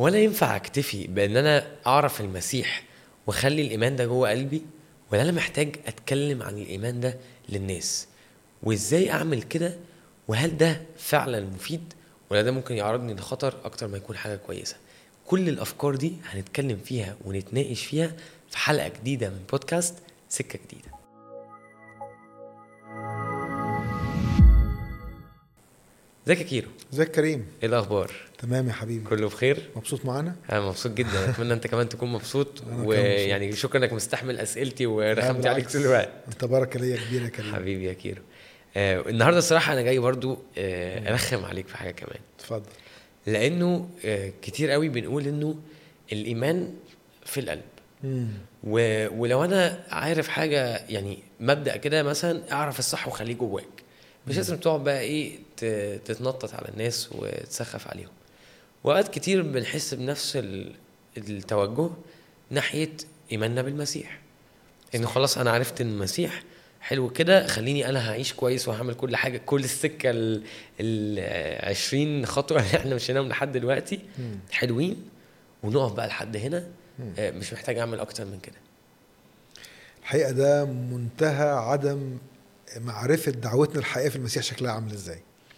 هو انا ينفع اكتفي بان انا اعرف المسيح واخلي الايمان ده جوه قلبي ولا انا محتاج اتكلم عن الايمان ده للناس وازاي اعمل كده وهل ده فعلا مفيد ولا ده ممكن يعرضني لخطر اكتر ما يكون حاجه كويسه كل الافكار دي هنتكلم فيها ونتناقش فيها في حلقه جديده من بودكاست سكه جديده ازيك يا كيرو ازيك كريم ايه الاخبار تمام يا حبيبي كله بخير مبسوط معانا انا مبسوط جدا اتمنى انت كمان تكون مبسوط أنا كمان ويعني شكرا انك مستحمل اسئلتي ورخمت بالعكس. عليك طول الوقت انت بركه ليا كبيره يا كريم حبيبي يا كيرو آه النهارده الصراحه انا جاي برضو آه ارخم عليك في حاجه كمان اتفضل لانه آه كتير قوي بنقول انه الايمان في القلب مم. و... ولو انا عارف حاجه يعني مبدا كده مثلا اعرف الصح وخليه جواك مش لازم تقعد بقى ايه ت... تتنطط على الناس وتسخف عليهم وقت كتير بنحس بنفس ال... التوجه ناحيه ايماننا بالمسيح انه خلاص انا عرفت ان المسيح حلو كده خليني انا هعيش كويس وهعمل كل حاجه كل السكه ال ال 20 خطوه اللي احنا مشيناهم لحد دلوقتي مم. حلوين ونقف بقى لحد هنا مم. آه، مش محتاج اعمل اكتر من كده الحقيقه ده منتهى عدم معرفه دعوتنا الحقيقيه في المسيح شكلها عامل ازاي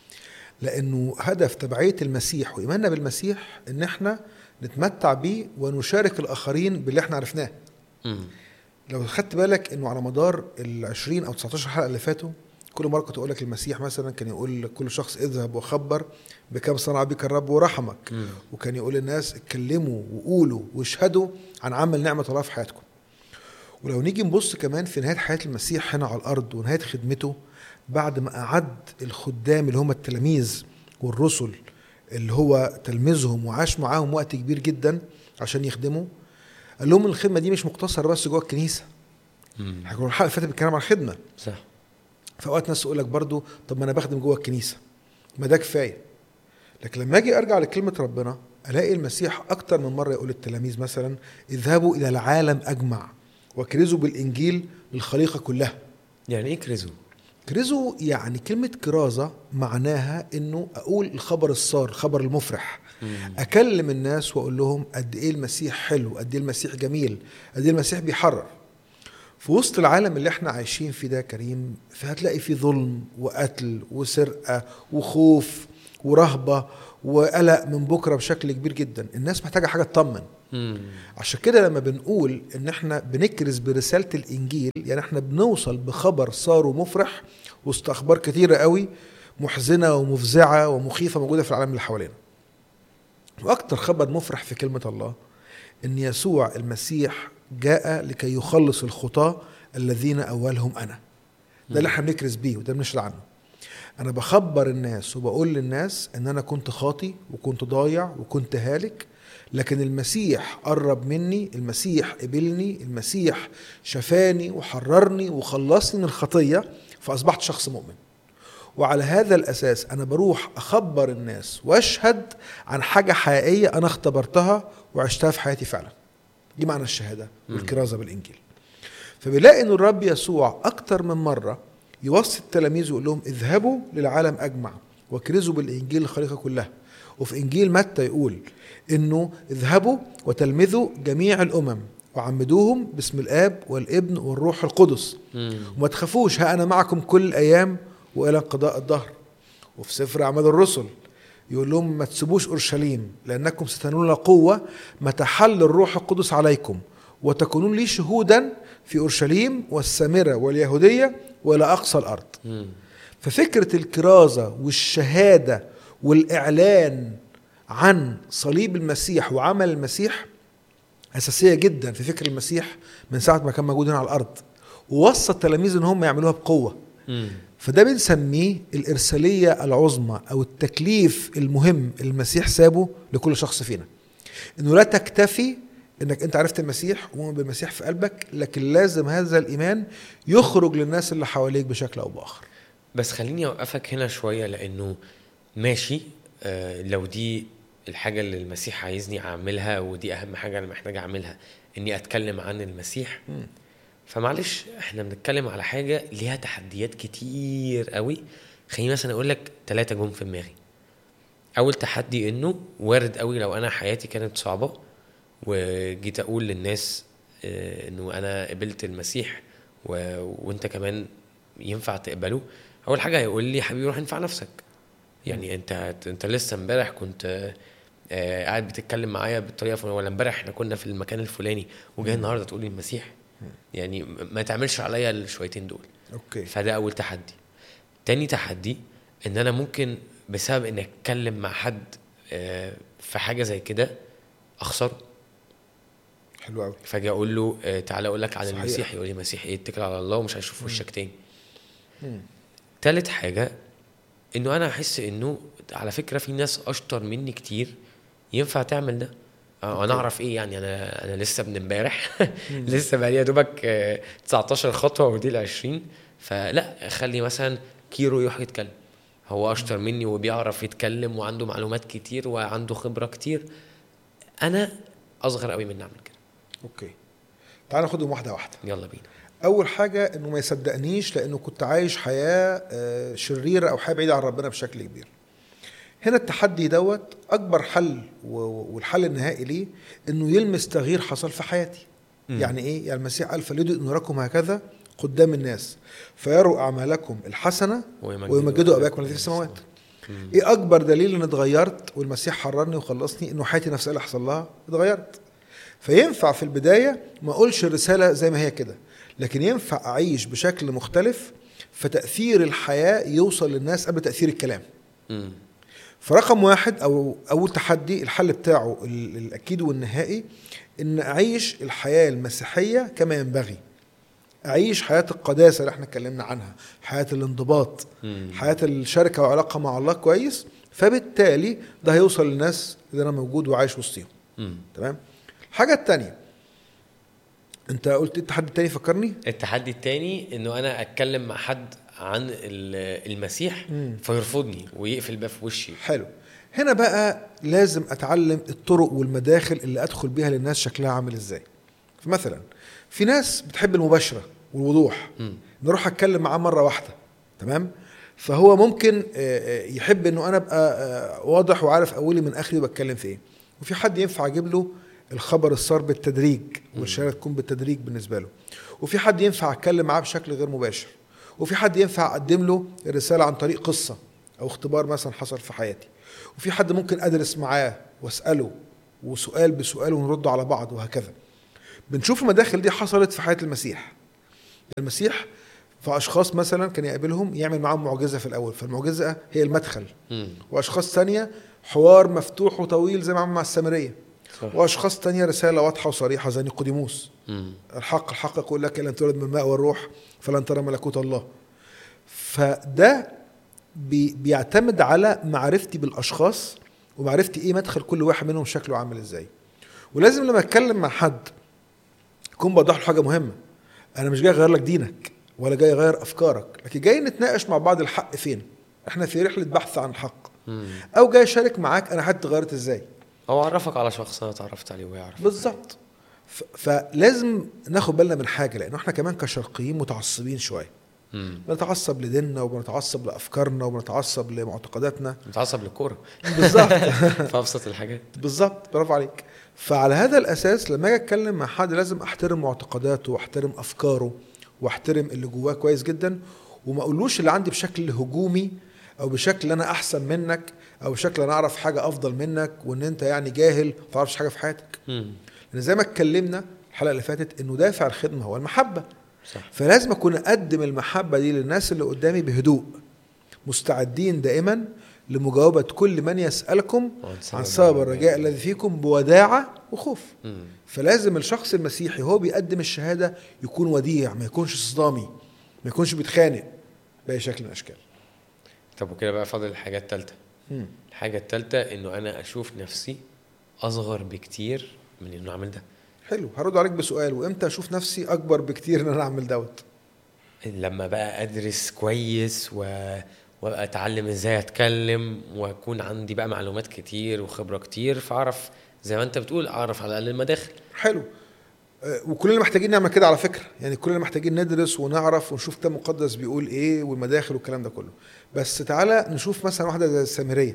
لانه هدف تبعيه المسيح وايماننا بالمسيح ان احنا نتمتع بيه ونشارك الاخرين باللي احنا عرفناه مم. لو خدت بالك انه على مدار ال 20 او 19 حلقه اللي فاتوا كل مره كنت اقول لك المسيح مثلا كان يقول لكل شخص اذهب وخبر بكم صنع بك الرب ورحمك مم. وكان يقول للناس اتكلموا وقولوا واشهدوا عن عمل نعمه الله في حياتكم ولو نيجي نبص كمان في نهايه حياه المسيح هنا على الارض ونهايه خدمته بعد ما اعد الخدام اللي هم التلاميذ والرسل اللي هو تلميذهم وعاش معاهم وقت كبير جدا عشان يخدموا قال لهم الخدمه دي مش مقتصره بس جوه الكنيسه مم. احنا كنا الحلقه اللي فاتت بنتكلم عن الخدمه صح في اوقات ناس تقول لك برضو طب ما انا بخدم جوه الكنيسه ما ده كفايه لكن لما اجي ارجع لكلمه ربنا الاقي المسيح اكتر من مره يقول للتلاميذ مثلا اذهبوا الى العالم اجمع وكرزوا بالانجيل للخليقه كلها يعني ايه كريزو كرزوا يعني كلمه كرازه معناها انه اقول الخبر السار الخبر المفرح اكلم الناس واقول لهم قد ايه المسيح حلو قد ايه المسيح جميل قد ايه المسيح بيحرر في وسط العالم اللي احنا عايشين فيه ده يا كريم فهتلاقي فيه ظلم وقتل وسرقه وخوف ورهبه وقلق من بكره بشكل كبير جدا الناس محتاجه حاجه تطمن مم. عشان كده لما بنقول ان احنا بنكرز برساله الانجيل يعني احنا بنوصل بخبر صار مفرح وسط اخبار كتيره قوي محزنه ومفزعه ومخيفه موجوده في العالم اللي حوالينا واكتر خبر مفرح في كلمه الله ان يسوع المسيح جاء لكي يخلص الخطاه الذين اولهم انا ده اللي احنا بنكرز بيه وده بنشهد عنه انا بخبر الناس وبقول للناس ان انا كنت خاطي وكنت ضايع وكنت هالك لكن المسيح قرب مني المسيح قبلني المسيح شفاني وحررني وخلصني من الخطيه فاصبحت شخص مؤمن وعلى هذا الاساس انا بروح اخبر الناس واشهد عن حاجه حقيقيه انا اختبرتها وعشتها في حياتي فعلا دي معنى الشهاده والكرازه بالانجيل فبنلاقي ان الرب يسوع اكتر من مره يوصي التلاميذ ويقول لهم اذهبوا للعالم اجمع واكرزوا بالانجيل الخليقه كلها وفي انجيل متى يقول انه اذهبوا وتلمذوا جميع الامم وعمدوهم باسم الاب والابن والروح القدس مم. وما تخافوش ها انا معكم كل الايام والى انقضاء الدهر وفي سفر اعمال الرسل يقول لهم ما تسيبوش اورشليم لانكم ستنالون قوه متى حل الروح القدس عليكم وتكونون لي شهودا في اورشليم والسامره واليهوديه والى اقصى الارض مم. ففكره الكرازه والشهاده والاعلان عن صليب المسيح وعمل المسيح اساسيه جدا في فكر المسيح من ساعه ما كان موجود هنا على الارض ووصى التلاميذ ان هم يعملوها بقوه مم. فده بنسميه الإرسالية العظمى أو التكليف المهم اللي المسيح سابه لكل شخص فينا إنه لا تكتفي إنك أنت عرفت المسيح ومؤمن بالمسيح في قلبك لكن لازم هذا الإيمان يخرج للناس اللي حواليك بشكل أو بآخر بس خليني اوقفك هنا شويه لانه ماشي آه لو دي الحاجه اللي المسيح عايزني اعملها ودي اهم حاجه انا محتاج اعملها اني اتكلم عن المسيح مم. فمعلش احنا بنتكلم على حاجه ليها تحديات كتير قوي خليني مثلا اقول لك ثلاثه جم في دماغي اول تحدي انه وارد قوي لو انا حياتي كانت صعبه وجيت اقول للناس آه، انه انا قبلت المسيح و... وانت كمان ينفع تقبله اول حاجه هيقول لي حبيبي روح انفع نفسك يعني انت انت لسه امبارح كنت آه، قاعد بتتكلم معايا بالطريقه الفلانيه ولا امبارح احنا كنا في المكان الفلاني وجاي النهارده تقول لي المسيح يعني ما تعملش عليا الشويتين دول اوكي فده اول تحدي تاني تحدي ان انا ممكن بسبب اني اتكلم مع حد آه، في حاجه زي كده اخسره حلو قوي فاجي اقول له آه، تعالى اقول لك عن صحيح. المسيح يقول لي مسيح ايه اتكل على الله ومش هيشوف وشك تاني تالت حاجه انه انا احس انه على فكره في ناس اشطر مني كتير ينفع تعمل ده آه، انا اعرف ايه يعني انا انا لسه من امبارح لسه بقى يا دوبك آه، 19 خطوه ودي ال 20 فلا خلي مثلا كيرو يروح يتكلم هو اشطر مني وبيعرف يتكلم وعنده معلومات كتير وعنده خبره كتير انا اصغر قوي مني اعمل كده اوكي تعال ناخدهم واحده واحده يلا بينا اول حاجه انه ما يصدقنيش لانه كنت عايش حياه آه، شريره او حياه بعيده عن ربنا بشكل كبير هنا التحدي دوت اكبر حل و- و- والحل النهائي ليه انه يلمس تغيير حصل في حياتي مم. يعني ايه يعني المسيح قال فليدوا نوركم هكذا قدام الناس فيروا اعمالكم الحسنه ويمجدوا اباكم الذي في السماوات مم. ايه اكبر دليل ان اتغيرت والمسيح حررني وخلصني انه حياتي نفسها اللي حصل لها اتغيرت فينفع في البدايه ما اقولش الرساله زي ما هي كده لكن ينفع اعيش بشكل مختلف فتاثير الحياه يوصل للناس قبل تاثير الكلام مم. فرقم واحد او اول تحدي الحل بتاعه ال- الاكيد والنهائي ان اعيش الحياه المسيحيه كما ينبغي اعيش حياه القداسه اللي احنا اتكلمنا عنها حياه الانضباط مم. حياه الشركه وعلاقه مع الله كويس فبالتالي ده هيوصل للناس اللي انا موجود وعايش وسطيهم مم. تمام الحاجه الثانيه انت قلت إيه التحدي التاني فكرني التحدي التاني انه انا اتكلم مع حد عن ال- المسيح مم. فيرفضني ويقفل الباب في وشي حلو هنا بقى لازم اتعلم الطرق والمداخل اللي ادخل بيها للناس شكلها عامل ازاي فمثلا في ناس بتحب المباشره والوضوح مم. نروح اتكلم معاه مره واحده تمام فهو ممكن آه، آه، يحب انه انا ابقى آه، واضح وعارف اولي من اخري وبتكلم في ايه وفي حد ينفع اجيب له الخبر الصار بالتدريج والشهاده تكون بالتدريج بالنسبه له وفي حد ينفع اتكلم معاه بشكل غير مباشر وفي حد ينفع اقدم له الرساله عن طريق قصه او اختبار مثلا حصل في حياتي وفي حد ممكن ادرس معاه واساله وسؤال بسؤال ونرد على بعض وهكذا بنشوف المداخل دي حصلت في حياه المسيح المسيح فاشخاص مثلا كان يقابلهم يعمل معاهم معجزه في الاول فالمعجزه هي المدخل مم. واشخاص ثانيه حوار مفتوح وطويل زي ما عمل مع السامريه صح. واشخاص تانية رساله واضحه وصريحه زي نيقوديموس مم. الحق الحق يقول لك لن تولد من الماء والروح فلن ترى ملكوت الله فده بي بيعتمد على معرفتي بالاشخاص ومعرفتي ايه مدخل كل واحد منهم شكله عامل ازاي ولازم لما اتكلم مع حد يكون بوضح له حاجه مهمه انا مش جاي اغير لك دينك ولا جاي اغير افكارك لكن جاي نتناقش مع بعض الحق فين احنا في رحله بحث عن الحق مم. او جاي اشارك معاك انا حياتي اتغيرت ازاي او اعرفك على شخص انا اتعرفت عليه ويعرف بالظبط ف- فلازم ناخد بالنا من حاجه لانه احنا كمان كشرقيين متعصبين شويه مم. بنتعصب لديننا وبنتعصب لافكارنا وبنتعصب لمعتقداتنا متعصب للكوره بالظبط في ابسط الحاجات بالظبط برافو عليك فعلى هذا الاساس لما اجي اتكلم مع حد لازم احترم معتقداته واحترم افكاره واحترم اللي جواه كويس جدا وما اقولوش اللي عندي بشكل هجومي او بشكل انا احسن منك او بشكل انا اعرف حاجه افضل منك وان انت يعني جاهل ما تعرفش حاجه في حياتك مم. لان زي ما اتكلمنا الحلقه اللي فاتت انه دافع الخدمه هو المحبه صح فلازم اكون اقدم المحبه دي للناس اللي قدامي بهدوء مستعدين دائما لمجاوبه كل من يسالكم وعن سبب عن سبب الرجاء. الرجاء الذي فيكم بوداعه وخوف مم. فلازم الشخص المسيحي هو بيقدم الشهاده يكون وديع ما يكونش صدامي ما يكونش بيتخانق باي شكل من الاشكال طب وكده بقى فاضل الحاجه الثالثه مم. الحاجه الثالثه انه انا اشوف نفسي اصغر بكتير من انه اعمل ده حلو هرد عليك بسؤال وامتى اشوف نفسي اكبر بكتير ان انا اعمل دوت لما بقى ادرس كويس و... وابقى اتعلم ازاي اتكلم واكون عندي بقى معلومات كتير وخبره كتير فاعرف زي ما انت بتقول اعرف على الاقل المداخل حلو آه، وكلنا محتاجين نعمل كده على فكره يعني كلنا محتاجين ندرس ونعرف ونشوف كتاب مقدس بيقول ايه والمداخل والكلام ده كله بس تعالى نشوف مثلا واحده زي السامريه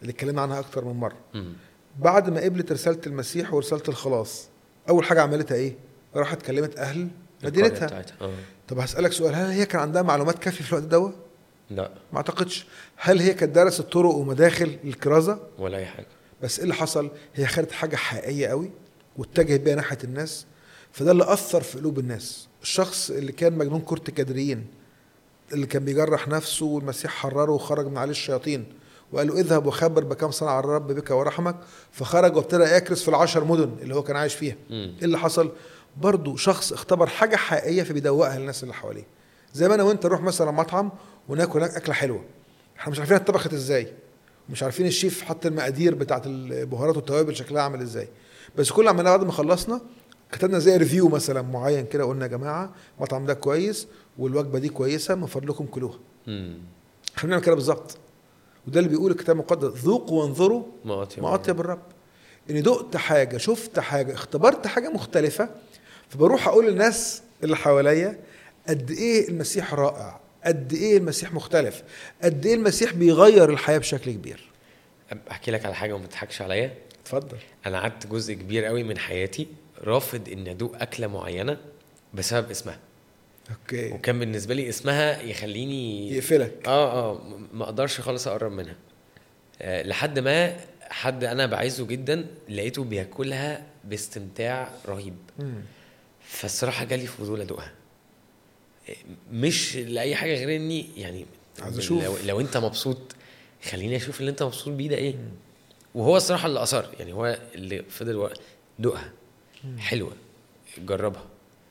اللي اتكلمنا عنها اكتر من مره مم. بعد ما قبلت رساله المسيح ورساله الخلاص اول حاجه عملتها ايه راحت كلمت اهل القرية مدينتها بتاعتها. اه طب هسالك سؤال هل هي كان عندها معلومات كافيه في الوقت دوت لا ما اعتقدش هل هي كانت درست طرق ومداخل للكرازه ولا اي حاجه بس ايه اللي حصل هي خدت حاجه حقيقيه قوي واتجهت بيها ناحيه الناس فده اللي اثر في قلوب الناس الشخص اللي كان مجنون كرة كادريين اللي كان بيجرح نفسه والمسيح حرره وخرج من عليه الشياطين وقال له اذهب وخبر بكم صنع الرب بك ورحمك فخرج وابتدى يكرس في العشر مدن اللي هو كان عايش فيها مم. ايه اللي حصل برضه شخص اختبر حاجه حقيقيه فبيدوقها للناس اللي حواليه زي ما انا وانت نروح مثلا مطعم وناكل هناك اكله حلوه احنا مش عارفين اتطبخت ازاي مش عارفين الشيف حط المقادير بتاعت البهارات والتوابل شكلها عامل ازاي بس كل اللي عملناه بعد ما خلصنا كتبنا زي ريفيو مثلا معين كده قلنا يا جماعه المطعم ده كويس والوجبه دي كويسه من فضلكم كلوها مم. احنا بنعمل كده بالظبط وده اللي بيقول الكتاب المقدس ذوقوا وانظروا ما أطيب ما اطيب الرب اني دقت حاجه شفت حاجه اختبرت حاجه مختلفه فبروح اقول للناس اللي حواليا قد ايه المسيح رائع قد ايه المسيح مختلف قد ايه المسيح بيغير الحياه بشكل كبير احكي لك على حاجه وما تضحكش عليا اتفضل انا قعدت جزء كبير قوي من حياتي رافض ان ادوق اكله معينه بسبب اسمها اوكي وكان بالنسبه لي اسمها يخليني يقفلك اه اه م- ما اقدرش خالص اقرب منها آه لحد ما حد انا بعايزه جدا لقيته بياكلها باستمتاع رهيب مم. فالصراحه جالي فضول ادوقها آه، مش لاي حاجه غير اني يعني عايز أشوف. لو, لو انت مبسوط خليني اشوف اللي انت مبسوط بيه ده ايه وهو الصراحه اللي اصر يعني هو اللي فضل ورا- دوقها حلوه جربها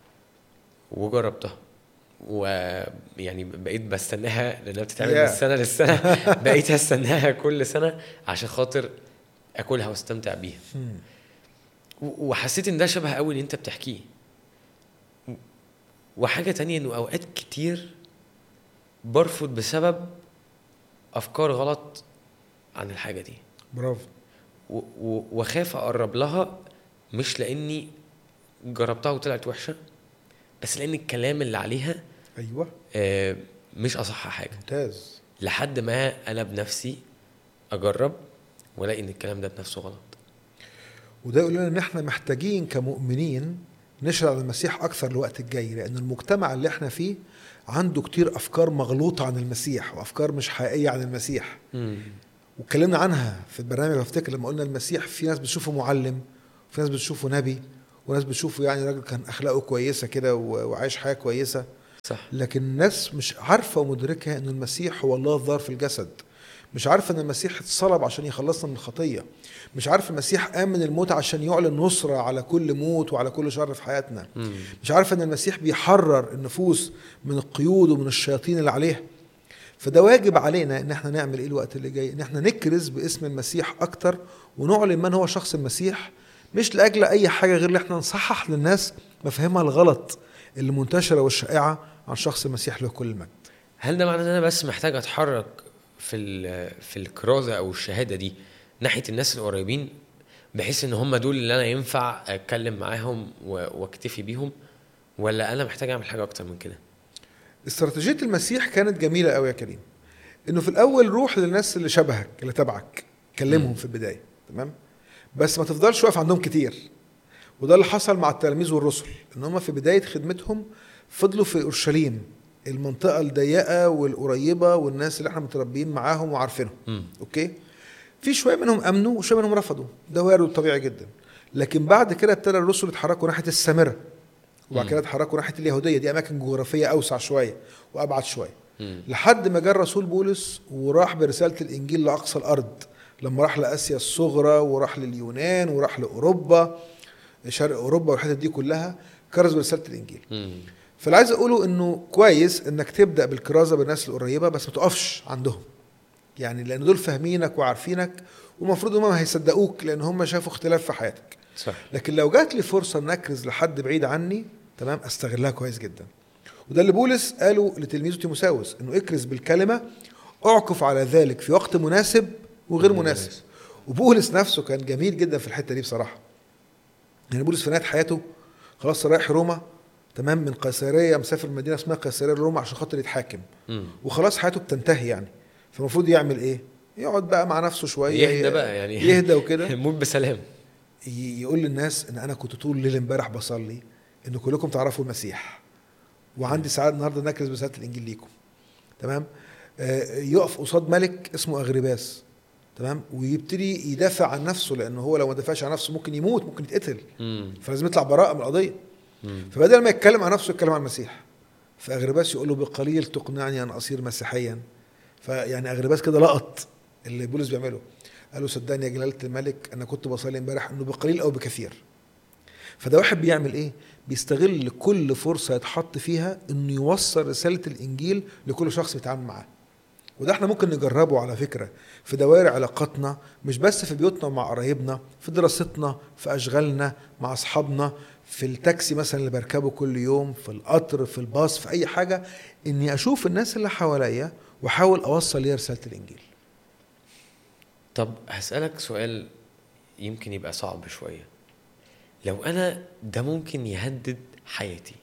وجربتها ويعني بقيت بستناها لانها بتتعمل من Yeah. السنه للسنه بقيت استناها كل سنه عشان خاطر اكلها واستمتع بيها مم. و- وحسيت ان ده شبه قوي اللي انت بتحكيه و- وحاجه تانية انه اوقات كتير برفض بسبب افكار غلط عن الحاجه دي برافو و- و- واخاف اقرب لها مش لاني جربتها وطلعت وحشه بس لان الكلام اللي عليها ايوه آه، مش اصح حاجه ممتاز لحد ما انا بنفسي اجرب والاقي ان الكلام ده بنفسه غلط وده يقول لنا ان احنا محتاجين كمؤمنين نشرع على المسيح اكثر الوقت الجاي لان المجتمع اللي احنا فيه عنده كتير افكار مغلوطه عن المسيح وافكار مش حقيقيه عن المسيح واتكلمنا عنها في البرنامج افتكر لما قلنا المسيح في ناس بتشوفه معلم وفي ناس بتشوفه نبي وناس بتشوفه يعني راجل كان اخلاقه كويسه كده و- وعايش حياه كويسه صح لكن الناس مش عارفه ومدركه ان المسيح هو الله الظاهر في الجسد مش عارفه ان المسيح اتصلب عشان يخلصنا من الخطيه مش عارف المسيح قام من الموت عشان يعلن نصره على كل موت وعلى كل شر في حياتنا مم. مش عارفه ان المسيح بيحرر النفوس من القيود ومن الشياطين اللي عليها فده واجب علينا ان احنا نعمل ايه الوقت اللي جاي ان احنا نكرز باسم المسيح اكتر ونعلن من هو شخص المسيح مش لاجل اي حاجه غير ان احنا نصحح للناس مفاهيمها الغلط اللي منتشره والشائعه عن شخص المسيح له كل المجد هل ده معناه ان انا بس محتاج اتحرك في ال- في الكرازه او الشهاده دي ناحيه الناس القريبين بحيث ان هم دول اللي انا ينفع اتكلم معاهم و- واكتفي بيهم ولا انا محتاج اعمل حاجه اكتر من كده استراتيجيه المسيح كانت جميله قوي يا كريم انه في الاول روح للناس اللي شبهك اللي تبعك كلمهم مم. في البدايه تمام بس ما تفضلش واقف عندهم كتير وده اللي حصل مع التلاميذ والرسل ان هم في بدايه خدمتهم فضلوا في اورشليم المنطقه الضيقه والقريبه والناس اللي احنا متربيين معاهم وعارفينهم مم. اوكي في شويه منهم امنوا وشويه منهم رفضوا ده وارد طبيعي جدا لكن بعد كده ابتدى الرسل يتحركوا ناحيه السامره وبعد كده مم. اتحركوا ناحيه اليهوديه دي اماكن جغرافيه اوسع شويه وابعد شويه مم. لحد ما جاء الرسول بولس وراح برساله الانجيل لاقصى الارض لما راح لاسيا الصغرى وراح لليونان وراح لاوروبا شرق اوروبا والحتت دي كلها كرز برساله الانجيل مم. فاللي عايز اقوله انه كويس انك تبدا بالكرازه بالناس القريبه بس ما تقفش عندهم يعني لان دول فاهمينك وعارفينك ومفروض هم هيصدقوك لان هم شافوا اختلاف في حياتك صح لكن لو جات لي فرصه ان اكرز لحد بعيد عني تمام استغلها كويس جدا وده اللي بولس قاله لتلميذه تيموساوس انه اكرز بالكلمه اعكف على ذلك في وقت مناسب وغير غير مناسب مناسب. وبولس نفسه كان جميل جدا في الحته دي بصراحه يعني بولس في نهايه حياته خلاص رايح روما تمام من قيصريه مسافر مدينه اسمها قيصريه روما عشان خاطر يتحاكم مم. وخلاص حياته بتنتهي يعني فالمفروض يعمل ايه يقعد بقى مع نفسه شويه يهدى بقى يعني يهدى وكده موت بسلام ي- يقول للناس ان انا كنت طول الليل امبارح بصلي ان كلكم تعرفوا المسيح وعندي سعاده النهارده نكرز برساله الانجيل ليكم تمام آه، يقف قصاد ملك اسمه اغرباس تمام ويبتدي يدافع عن نفسه لانه هو لو ما دافعش عن نفسه ممكن يموت ممكن يتقتل مم. فلازم يطلع براءه من القضيه مم. فبدل ما يتكلم عن نفسه يتكلم عن المسيح فاغرباس يقول له بقليل تقنعني ان اصير مسيحيا فيعني اغرباس كده لقط اللي بولس بيعمله قال له صدقني يا جلاله الملك انا كنت بصلي امبارح انه بقليل او بكثير فده واحد بيعمل ايه بيستغل كل فرصه يتحط فيها انه يوصل رساله الانجيل لكل شخص بيتعامل معاه وده احنا ممكن نجربه على فكره في دوائر علاقاتنا مش بس في بيوتنا مع قرايبنا في دراستنا في اشغالنا مع اصحابنا في التاكسي مثلا اللي بركبه كل يوم في القطر في الباص في اي حاجه اني اشوف الناس اللي حواليا واحاول اوصل ليها رساله الانجيل طب هسألك سؤال يمكن يبقى صعب شوية لو أنا ده ممكن يهدد حياتي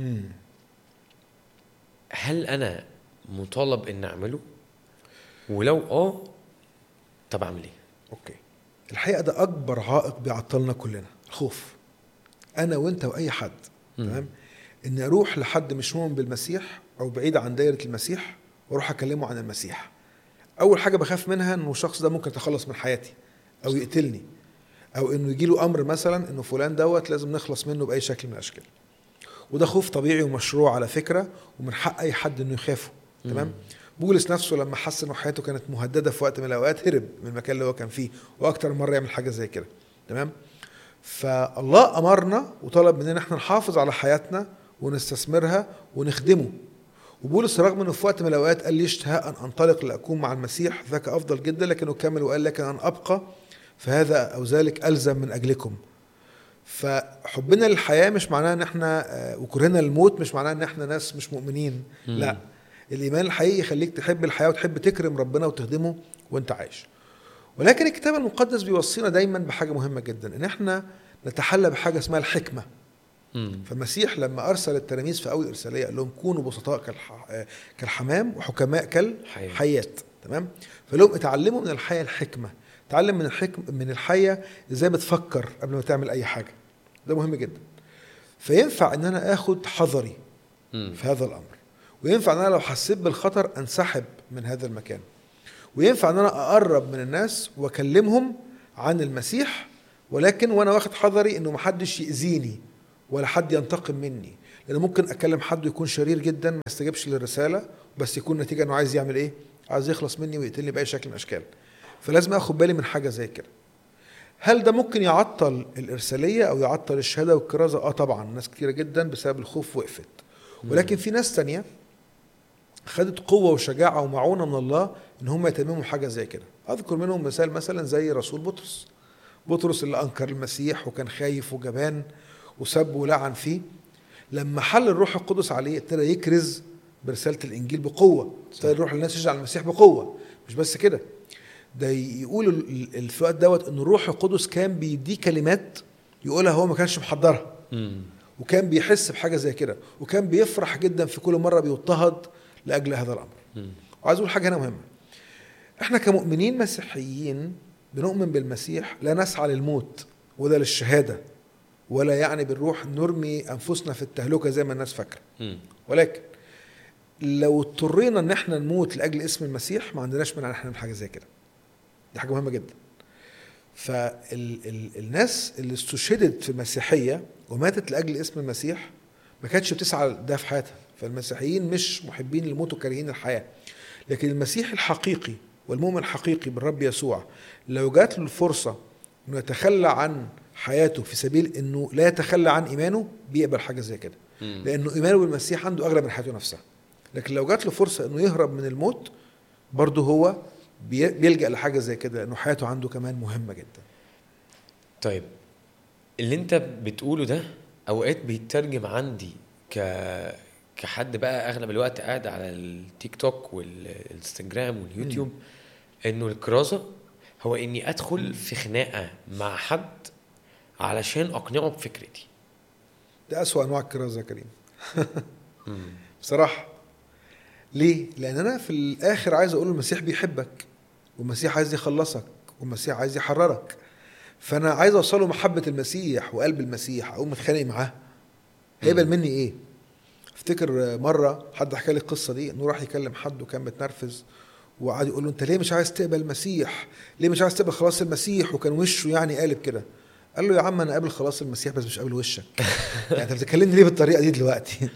هل أنا مطالب إن أعمله؟ ولو آه طب أعمل إيه؟ اوكي الحقيقه ده اكبر عائق بيعطلنا كلنا الخوف انا وانت واي حد مم. تمام اني اروح لحد مش مؤمن بالمسيح او بعيد عن دايره المسيح واروح اكلمه عن المسيح اول حاجه بخاف منها انه الشخص ده ممكن يتخلص من حياتي او يقتلني او انه يجي له امر مثلا انه فلان دوت لازم نخلص منه باي شكل من الاشكال وده خوف طبيعي ومشروع على فكره ومن حق اي حد انه يخافه تمام بولس نفسه لما حس انه حياته كانت مهدده في وقت من الاوقات هرب من المكان اللي هو كان فيه واكتر من مره يعمل حاجه زي كده تمام فالله امرنا وطلب مننا احنا نحافظ على حياتنا ونستثمرها ونخدمه وبولس رغم انه في وقت من الاوقات قال لي اشتهاء ان انطلق لاكون مع المسيح ذاك افضل جدا لكنه كمل وقال لكن ان ابقى فهذا او ذلك الزم من اجلكم فحبنا للحياه مش معناه ان احنا آه، وكرهنا للموت مش معناه ان احنا ناس مش مؤمنين مم. لا الايمان الحقيقي يخليك تحب الحياه وتحب تكرم ربنا وتخدمه وانت عايش ولكن الكتاب المقدس بيوصينا دايما بحاجه مهمه جدا ان احنا نتحلى بحاجه اسمها الحكمه مم. فالمسيح لما ارسل التلاميذ في اول ارساليه قال لهم كونوا بسطاء كالح... آه، كالحمام وحكماء حياة. كالحيات تمام فقال لهم اتعلموا من الحياه الحكمه اتعلم من الحكم من الحياه ازاي بتفكر قبل ما تعمل اي حاجه ده مهم جدا فينفع ان انا اخد حذري مم. في هذا الامر وينفع ان انا لو حسيت بالخطر انسحب من هذا المكان وينفع ان انا اقرب من الناس واكلمهم عن المسيح ولكن وانا واخد حذري انه محدش ياذيني ولا حد ينتقم مني لان ممكن اكلم حد يكون شرير جدا ما يستجيبش للرساله بس يكون نتيجه انه عايز يعمل ايه عايز يخلص مني ويقتلني باي شكل من الاشكال فلازم اخد بالي من حاجه زي كده هل ده ممكن يعطل الارساليه او يعطل الشهاده والكرازه اه طبعا ناس كتيره جدا بسبب الخوف وقفت ولكن في ناس تانية خدت قوه وشجاعه ومعونه من الله ان هم يتمموا حاجه زي كده اذكر منهم مثال مثلا زي رسول بطرس بطرس اللي انكر المسيح وكان خايف وجبان وسب ولعن فيه لما حل الروح القدس عليه ابتدى يكرز برساله الانجيل بقوه ابتدى يروح للناس يشجع المسيح بقوه مش بس كده ده يقول ال- ال- في الوقت دوت ان الروح القدس كان بيديه كلمات يقولها هو ما كانش محضرها مم. وكان بيحس بحاجه زي كده وكان بيفرح جدا في كل مره بيضطهد لاجل هذا الامر مم. وعايز اقول حاجه هنا مهمه احنا كمؤمنين مسيحيين بنؤمن بالمسيح لا نسعى للموت ولا للشهاده ولا يعني بنروح نرمي انفسنا في التهلكه زي ما الناس فاكره مم. ولكن لو اضطرينا ان احنا نموت لاجل اسم المسيح ما عندناش مانع ان احنا نعمل حاجه زي كده دي حاجه مهمه جدا فالناس اللي استشهدت في المسيحيه وماتت لاجل اسم المسيح ما كانتش بتسعى ده في حياتها فالمسيحيين مش محبين الموت وكارهين الحياه لكن المسيح الحقيقي والمؤمن الحقيقي بالرب يسوع لو جات له الفرصه انه يتخلى عن حياته في سبيل انه لا يتخلى عن ايمانه بيقبل حاجه زي كده مم. لانه ايمانه بالمسيح عنده اغلى من حياته نفسها لكن لو جات له فرصه انه يهرب من الموت برضه هو بي- بيلجا لحاجه زي كده لانه حياته عنده كمان مهمه جدا طيب اللي انت بتقوله ده اوقات بيترجم عندي ك كحد بقى اغلب الوقت قاعد على التيك توك والانستجرام واليوتيوب انه الكرازه هو اني ادخل في خناقه مع حد علشان اقنعه بفكرتي ده اسوا انواع الكرازه يا كريم بصراحه ليه لان انا في الاخر عايز اقول المسيح بيحبك والمسيح عايز يخلصك والمسيح عايز يحررك فانا عايز اوصله محبه المسيح وقلب المسيح اقوم متخانق معاه هيقبل مني ايه افتكر مره حد حكى لي القصه دي انه راح يكلم حد وكان متنرفز وقعد يقول له انت ليه مش عايز تقبل المسيح ليه مش عايز تقبل خلاص المسيح وكان وشه يعني قالب كده قال له يا عم انا قابل خلاص المسيح بس مش قابل وشك يعني انت بتكلمني ليه بالطريقه دي دلوقتي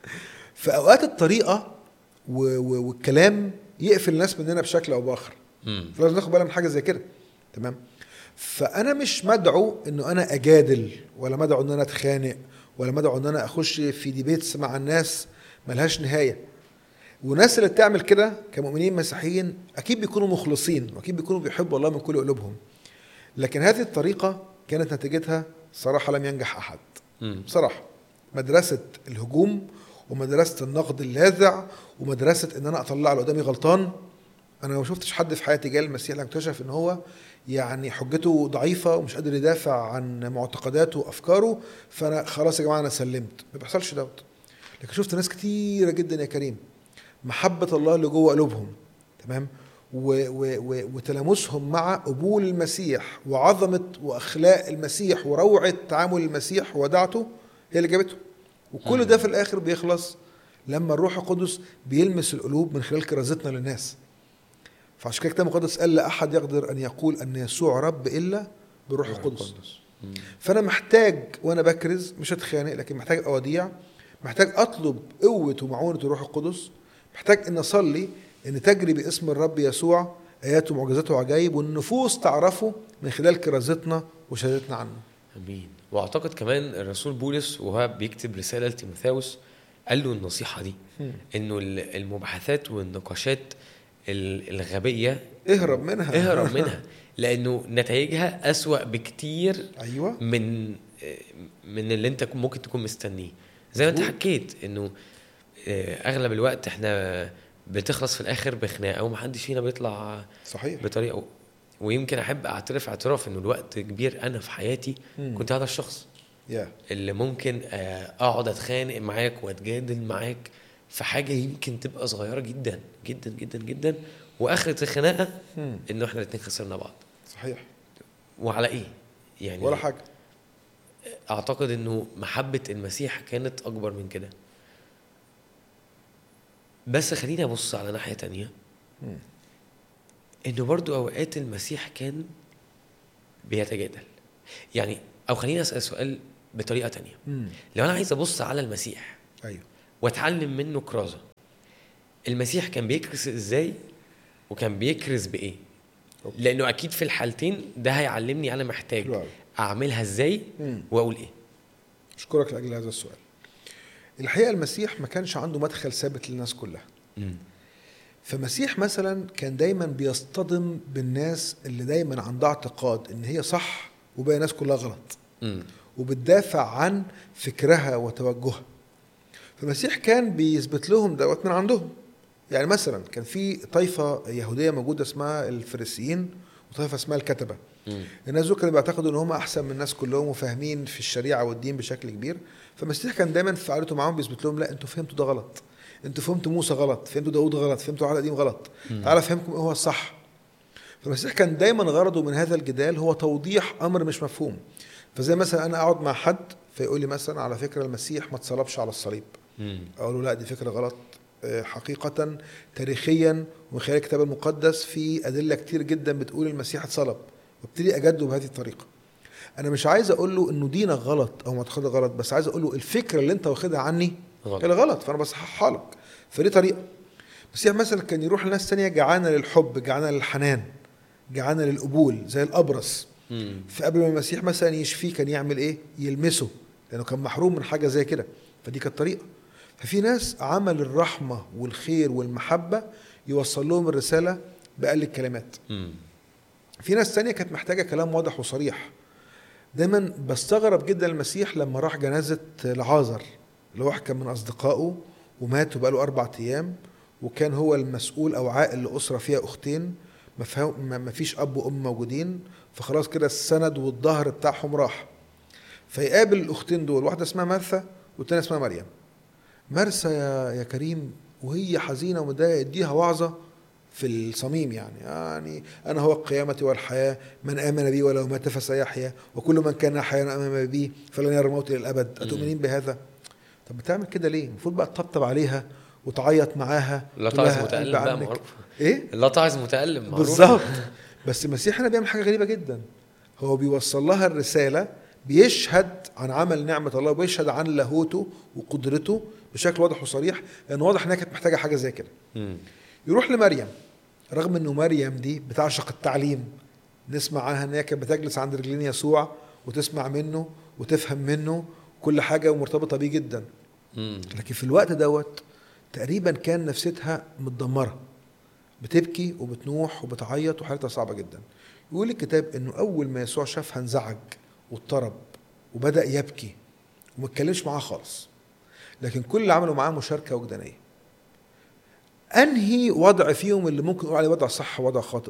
فاوقات الطريقه و- و- والكلام يقفل الناس مننا بشكل او باخر مم. فلازم ناخد بالنا من حاجه زي كده تمام فانا مش مدعو انه انا اجادل ولا مدعو ان انا اتخانق ولا مدعو ان انا اخش في ديبيتس مع الناس ملهاش نهايه والناس اللي بتعمل كده كمؤمنين مسيحيين اكيد بيكونوا مخلصين واكيد بيكونوا بيحبوا الله من كل قلوبهم لكن هذه الطريقه كانت نتيجتها صراحه لم ينجح احد مم. بصراحه مدرسه الهجوم ومدرسه النقد اللاذع ومدرسه ان انا اطلع اللي قدامي غلطان انا ما شفتش حد في حياتي جاء المسيح لما اكتشف ان هو يعني حجته ضعيفه ومش قادر يدافع عن معتقداته وافكاره فانا خلاص يا جماعه انا سلمت ما بيحصلش دوت لكن شفت ناس كتيره جدا يا كريم محبه الله اللي جوه قلوبهم تمام و و و وتلامسهم مع قبول المسيح وعظمه واخلاق المسيح وروعه تعامل المسيح ودعته هي اللي جابته وكل ده في الاخر بيخلص لما الروح القدس بيلمس القلوب من خلال كرازتنا للناس فعشان كده الكتاب المقدس قال لا احد يقدر ان يقول ان يسوع رب الا بالروح القدس مم. فانا محتاج وانا بكرز مش هتخانق لكن محتاج اوديع محتاج اطلب قوه ومعونه الروح القدس محتاج ان اصلي ان تجري باسم الرب يسوع ايات ومعجزات وعجائب والنفوس تعرفه من خلال كرازتنا وشهادتنا عنه امين واعتقد كمان الرسول بولس وهو بيكتب رساله لتيموثاوس قال له النصيحه دي انه ال- المباحثات والنقاشات ال- الغبيه اهرب منها اهرب منها لانه نتائجها اسوا بكتير ايوه من من اللي انت ممكن تكون مستنيه زي ما انت مظبوط. حكيت انه آه، اغلب الوقت احنا بتخلص في الاخر بخناقه ومحدش فينا بيطلع صحيح بطريقه ويمكن احب اعترف اعتراف انه الوقت كبير انا في حياتي مم. كنت هذا الشخص يا اللي ممكن آه، اقعد اتخانق معاك واتجادل معاك في حاجه يمكن تبقى صغيره جدا جدا جدا جدا واخره الخناقه مم. انه احنا الاتنين خسرنا بعض صحيح وعلى ايه؟ يعني ولا حاجه اعتقد انه محبه المسيح كانت اكبر من كده بس خليني ابص على ناحيه تانية مم. انه برضو اوقات المسيح كان بيتجادل يعني او خليني اسال سؤال بطريقه تانية مم. لو انا عايز ابص على المسيح ايوه واتعلم منه كرازه المسيح كان بيكرز ازاي وكان بيكرز بايه أوكي. لانه اكيد في الحالتين ده هيعلمني انا محتاج حلو أوي. اعملها ازاي مم. واقول ايه اشكرك لاجل هذا السؤال الحقيقه المسيح ما كانش عنده مدخل ثابت للناس كلها مم. فمسيح مثلا كان دايما بيصطدم بالناس اللي دايما عندها اعتقاد ان هي صح وباقي الناس كلها غلط مم. وبتدافع عن فكرها وتوجهها فالمسيح كان بيثبت لهم دوت من عندهم يعني مثلا كان في طائفه يهوديه موجوده اسمها الفريسيين وطائفه اسمها الكتبه مم. الناس دول كانوا بيعتقدوا ان هم احسن من الناس كلهم وفاهمين في الشريعه والدين بشكل كبير فالمسيح كان دايما في قعدته معاهم بيثبت لهم لا انتوا فهمتوا ده غلط انتوا فهمتوا موسى غلط فهمتوا داوود غلط فهمتوا العهد القديم غلط تعالى افهمكم ايه هو الصح فالمسيح كان دايما غرضه من هذا الجدال هو توضيح امر مش مفهوم فزي مثلا انا اقعد مع حد فيقول لي مثلا على فكره المسيح ما اتصلبش على الصليب مم. اقول له لا دي فكره غلط آه، حقيقة تاريخيا ومن خلال الكتاب المقدس في أدلة كتير جدا بتقول المسيح اتصلب وابتدي أجده بهذه الطريقة أنا مش عايز أقول له إنه دينك غلط أو معتقدك غلط بس عايز أقول له الفكرة اللي أنت واخدها عني غلط. هي غلط فأنا بصححها لك فدي طريقة المسيح مثلا كان يروح لناس تانية جعانة للحب جعانة للحنان جعانة للقبول زي الأبرص مم. فقبل ما المسيح مثلا يشفيه كان يعمل ايه؟ يلمسه لانه كان محروم من حاجه زي كده فدي كانت طريقه ففي ناس عمل الرحمه والخير والمحبه يوصل لهم الرساله باقل الكلمات مم. في ناس تانية كانت محتاجه كلام واضح وصريح دايما بستغرب جدا المسيح لما راح جنازه لعازر اللي هو واحد كان من اصدقائه ومات وبقاله اربع ايام وكان هو المسؤول او عائل لاسره فيها اختين ما فيها- ما ما فيش اب وام موجودين فخلاص كده السند والظهر بتاعهم راح فيقابل الاختين دول واحده اسمها مرثا والتانيه اسمها مريم مرثا يا يا كريم وهي حزينه ومتضايقه يديها وعظه في الصميم يعني يعني انا هو القيامه والحياه من امن بي ولو مات فسيحيا وكل من كان حيا امام بي فلن يرى الموت للابد اتؤمنين بهذا طب بتعمل كده ليه المفروض بقى تطبطب عليها وتعيط معاها لا تقول تعز لها متألم قلب بقى عنك. معروف ايه لا تعز متألم معروف بالظبط بس المسيح هنا بيعمل حاجه غريبه جدا هو بيوصل لها الرساله بيشهد عن عمل نعمه الله وبيشهد عن لاهوته وقدرته بشكل واضح وصريح لان واضح انها كانت محتاجه حاجه زي كده مم. يروح لمريم رغم انه مريم دي بتعشق التعليم نسمع عنها ان هي كانت بتجلس عند رجلين يسوع وتسمع منه وتفهم منه كل حاجه ومرتبطه بيه جدا مم. لكن في الوقت دوت تقريبا كان نفسيتها متدمره بتبكي وبتنوح وبتعيط وحالتها صعبه جدا يقول الكتاب انه اول ما يسوع شافها انزعج واضطرب وبدا يبكي وما اتكلمش معاها خالص لكن كل اللي عملوا معاه مشاركه وجدانيه انهي وضع فيهم اللي ممكن نقول عليه وضع صح ووضع خاطئ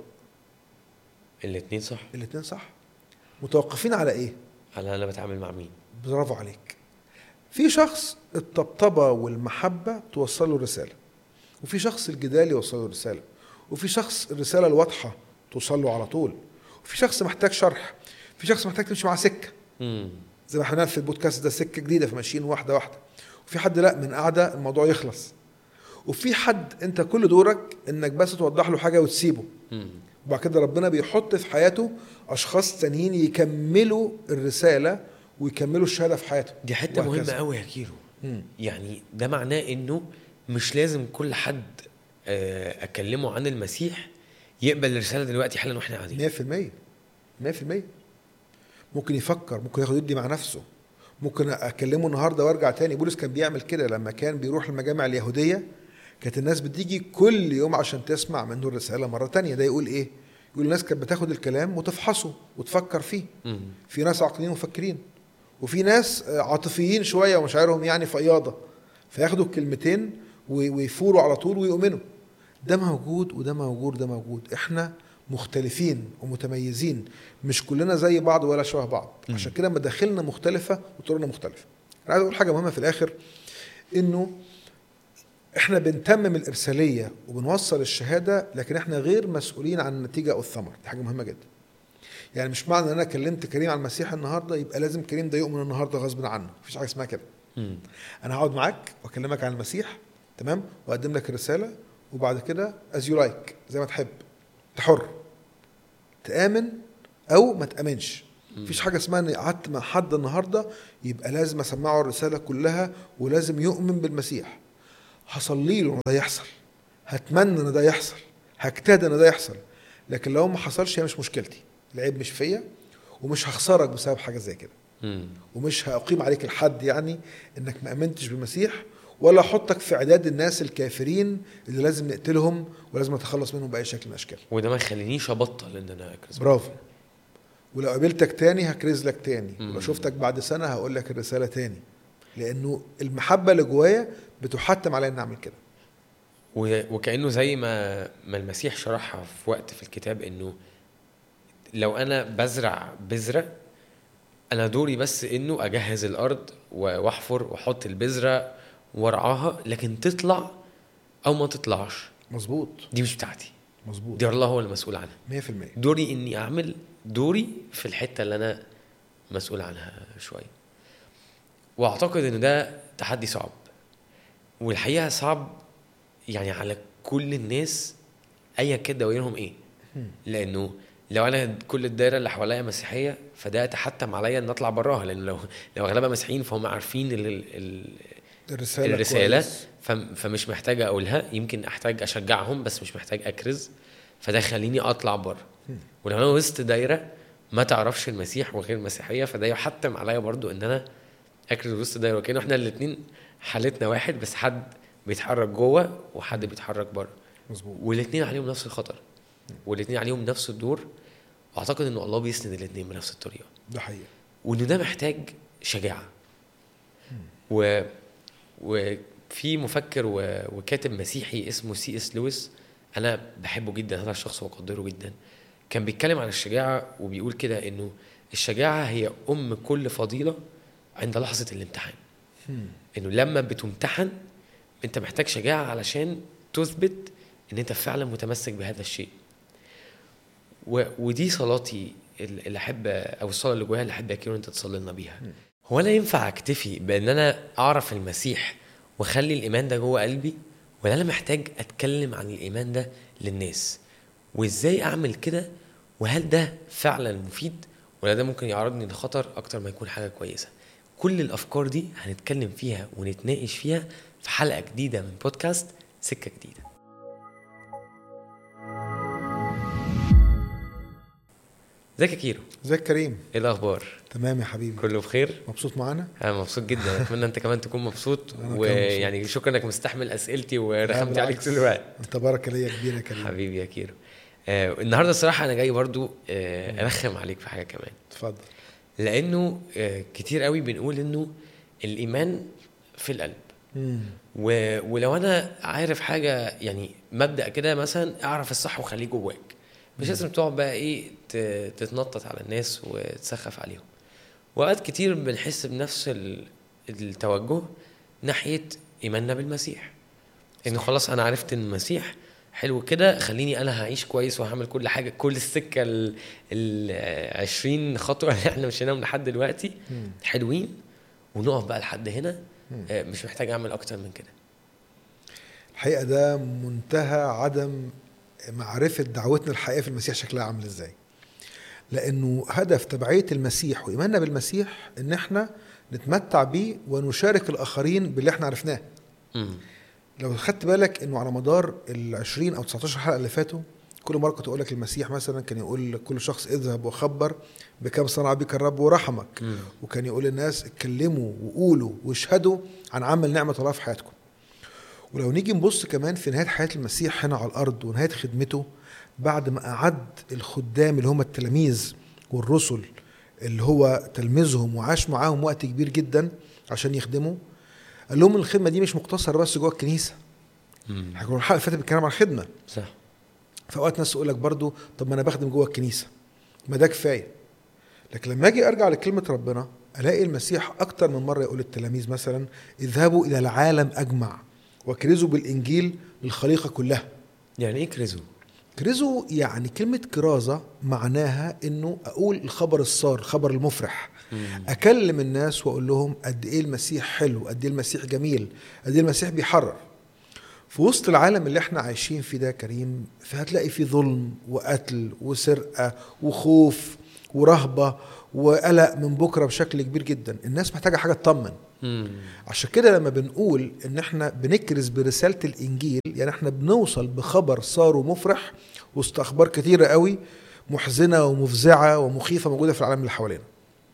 الاتنين صح الاثنين صح متوقفين على ايه على انا بتعامل مع مين برافو عليك في شخص الطبطبة والمحبة توصل له رسالة وفي شخص الجدال يوصل له رسالة وفي شخص الرسالة الواضحة توصل له على طول وفي شخص محتاج شرح في شخص محتاج تمشي معاه سكة مم. زي ما احنا بنعمل في البودكاست ده سكة جديدة فماشيين واحدة واحدة وفي حد لا من قعدة الموضوع يخلص وفي حد انت كل دورك انك بس توضح له حاجة وتسيبه مم. وبعد كده ربنا بيحط في حياته اشخاص تانيين يكملوا الرسالة ويكملوا الشهادة في حياته دي حته وهكذا. مهمه قوي يا كيرو مم. يعني ده معناه انه مش لازم كل حد آه، اكلمه عن المسيح يقبل الرساله دلوقتي حالا واحنا قاعدين 100% 100% ممكن يفكر ممكن ياخد يدي مع نفسه ممكن اكلمه النهارده وارجع تاني بولس كان بيعمل كده لما كان بيروح المجامع اليهوديه كانت الناس بتيجي كل يوم عشان تسمع منه الرساله مره تانية ده يقول ايه يقول الناس كانت بتاخد الكلام وتفحصه وتفكر فيه مم. في ناس عاقلين ومفكرين وفي ناس آه، عاطفيين شويه ومشاعرهم يعني فياضه فياخدوا الكلمتين وي- ويفوروا على طول ويؤمنوا ده موجود وده موجود وده موجود احنا مختلفين ومتميزين مش كلنا زي بعض ولا شبه بعض مم. عشان كده مداخلنا مختلفه وطرقنا مختلفه انا عايز اقول حاجه مهمه في الاخر انه احنا بنتمم الارساليه وبنوصل الشهاده لكن احنا غير مسؤولين عن النتيجه او الثمر دي حاجه مهمه جدا يعني مش معنى ان انا كلمت كريم عن المسيح النهارده يبقى لازم كريم ده يؤمن النهارده غصب عنه مفيش حاجه اسمها كده مم. انا هقعد معاك واكلمك عن المسيح تمام واقدم لك الرساله وبعد كده از يو لايك زي ما تحب انت حر تامن او ما تامنش مفيش حاجه اسمها اني قعدت مع حد النهارده يبقى لازم اسمعه الرساله كلها ولازم يؤمن بالمسيح هصلي له ان ده يحصل هتمنى ان ده يحصل هجتهد ان ده يحصل لكن لو ما حصلش هي مش مشكلتي العيب مش فيا ومش هخسرك بسبب حاجه زي كده مم. ومش هأقيم عليك الحد يعني انك ما امنتش بالمسيح ولا احطك في اعداد الناس الكافرين اللي لازم نقتلهم ولازم نتخلص منهم باي شكل من الاشكال وده ما يخلينيش ابطل ان انا اكرز برافو ولو قابلتك تاني هكرز لك تاني مم. ولو شفتك بعد سنه هقول لك الرساله تاني لانه المحبه اللي جوايا بتحتم عليا اني اعمل كده و- وكانه زي ما ما المسيح شرحها في وقت في الكتاب انه لو انا بزرع بذره انا دوري بس انه اجهز الارض و- واحفر واحط البذره وارعاها لكن تطلع او ما تطلعش مظبوط دي مش بتاعتي مظبوط دي الله هو المسؤول عنها 100% دوري اني اعمل دوري في الحته اللي انا مسؤول عنها شويه واعتقد ان ده تحدي صعب والحقيقه صعب يعني على كل الناس ايا كان دوائرهم ايه مم. لانه لو انا كل الدايره اللي حواليا مسيحيه فده يتحتم عليا ان اطلع براها لان لو لو اغلبها مسيحيين فهم عارفين ال ال الرساله الرساله كويس. فم- فمش محتاج اقولها يمكن احتاج اشجعهم بس مش محتاج اكرز فده يخليني اطلع بره مم. ولو انا وسط دايره ما تعرفش المسيح وغير المسيحيه فده يحتم عليا برضو ان انا اكرز وسط دايره وكانه احنا الاثنين حالتنا واحد بس حد بيتحرك جوه وحد بيتحرك بره مظبوط والاثنين عليهم نفس الخطر والاثنين عليهم نفس الدور واعتقد ان الله بيسند الاثنين بنفس الطريقه ده حقيقه وان ده محتاج شجاعه و وفي مفكر و... وكاتب مسيحي اسمه سي اس لويس انا بحبه جدا هذا الشخص واقدره جدا كان بيتكلم عن الشجاعه وبيقول كده انه الشجاعه هي ام كل فضيله عند لحظه الامتحان مم. انه لما بتمتحن انت محتاج شجاعه علشان تثبت ان انت فعلا متمسك بهذا الشيء و... ودي صلاتي اللي احب او الصلاه اللي جوايا اللي احب يا كيرو انت تصلي لنا بيها هو انا ينفع اكتفي بان انا اعرف المسيح واخلي الايمان ده جوه قلبي ولا انا محتاج اتكلم عن الايمان ده للناس وازاي اعمل كده وهل ده فعلا مفيد ولا ده ممكن يعرضني لخطر اكتر ما يكون حاجه كويسه كل الافكار دي هنتكلم فيها ونتناقش فيها في حلقه جديده من بودكاست سكه جديده ازيك يا كيرو ازيك يا كريم ايه الاخبار تمام يا حبيبي كله بخير مبسوط معانا انا مبسوط جدا اتمنى انت كمان تكون مبسوط أنا كمان ويعني شكرا انك مستحمل اسئلتي ورخمت بالعكس. عليك طول الوقت انت بركه ليا كبيره يا كريم حبيبي يا كيرو آه النهارده الصراحه انا جاي برضو آه ارخم عليك في حاجه كمان اتفضل لانه آه كتير قوي بنقول انه الايمان في القلب مم. و... ولو انا عارف حاجه يعني مبدا كده مثلا اعرف الصح وخليه جواك مش لازم تقعد بقى ايه ت... تتنطط على الناس وتسخف عليهم وقت كتير بنحس بنفس ال... التوجه ناحيه ايماننا بالمسيح انه خلاص انا عرفت ان المسيح حلو كده خليني انا هعيش كويس وهعمل كل حاجه كل السكه ال ال 20 خطوه اللي احنا مشيناهم لحد دلوقتي مم. حلوين ونقف بقى لحد هنا مم. آه، مش محتاج اعمل اكتر من كده الحقيقه ده منتهى عدم معرفه دعوتنا الحقيقيه في المسيح شكلها عامل ازاي لانه هدف تبعيه المسيح وايماننا بالمسيح ان احنا نتمتع بيه ونشارك الاخرين باللي احنا عرفناه مم. لو خدت بالك انه على مدار ال 20 او 19 حلقه اللي فاتوا كل مره كنت اقول لك المسيح مثلا كان يقول لكل شخص اذهب وخبر بكم صنع بك الرب ورحمك مم. وكان يقول للناس اتكلموا وقولوا واشهدوا عن عمل نعمه الله في حياتكم ولو نيجي نبص كمان في نهايه حياه المسيح هنا على الارض ونهايه خدمته بعد ما اعد الخدام اللي هم التلاميذ والرسل اللي هو تلميذهم وعاش معاهم وقت كبير جدا عشان يخدموا قال لهم الخدمه دي مش مقتصره بس جوه الكنيسه مم. احنا كنا الحلقه اللي فاتت بنتكلم عن الخدمه صح فاوقات ناس تقول لك برضو طب ما انا بخدم جوه الكنيسه ما ده كفايه لكن لما اجي ارجع لكلمه ربنا الاقي المسيح اكتر من مره يقول للتلاميذ مثلا اذهبوا الى العالم اجمع وكرزوا بالانجيل للخليقه كلها يعني ايه كريزو كرزوا يعني كلمه كرازه معناها انه اقول الخبر السار الخبر المفرح اكلم الناس واقول لهم قد ايه المسيح حلو قد ايه المسيح جميل قد ايه المسيح بيحرر في وسط العالم اللي احنا عايشين فيه ده يا كريم فهتلاقي فيه ظلم وقتل وسرقه وخوف ورهبه وقلق من بكره بشكل كبير جدا الناس محتاجه حاجه تطمن مم. عشان كده لما بنقول ان احنا بنكرز برساله الانجيل يعني احنا بنوصل بخبر صار مفرح وسط اخبار كتيره قوي محزنه ومفزعه ومخيفه موجوده في العالم اللي حوالينا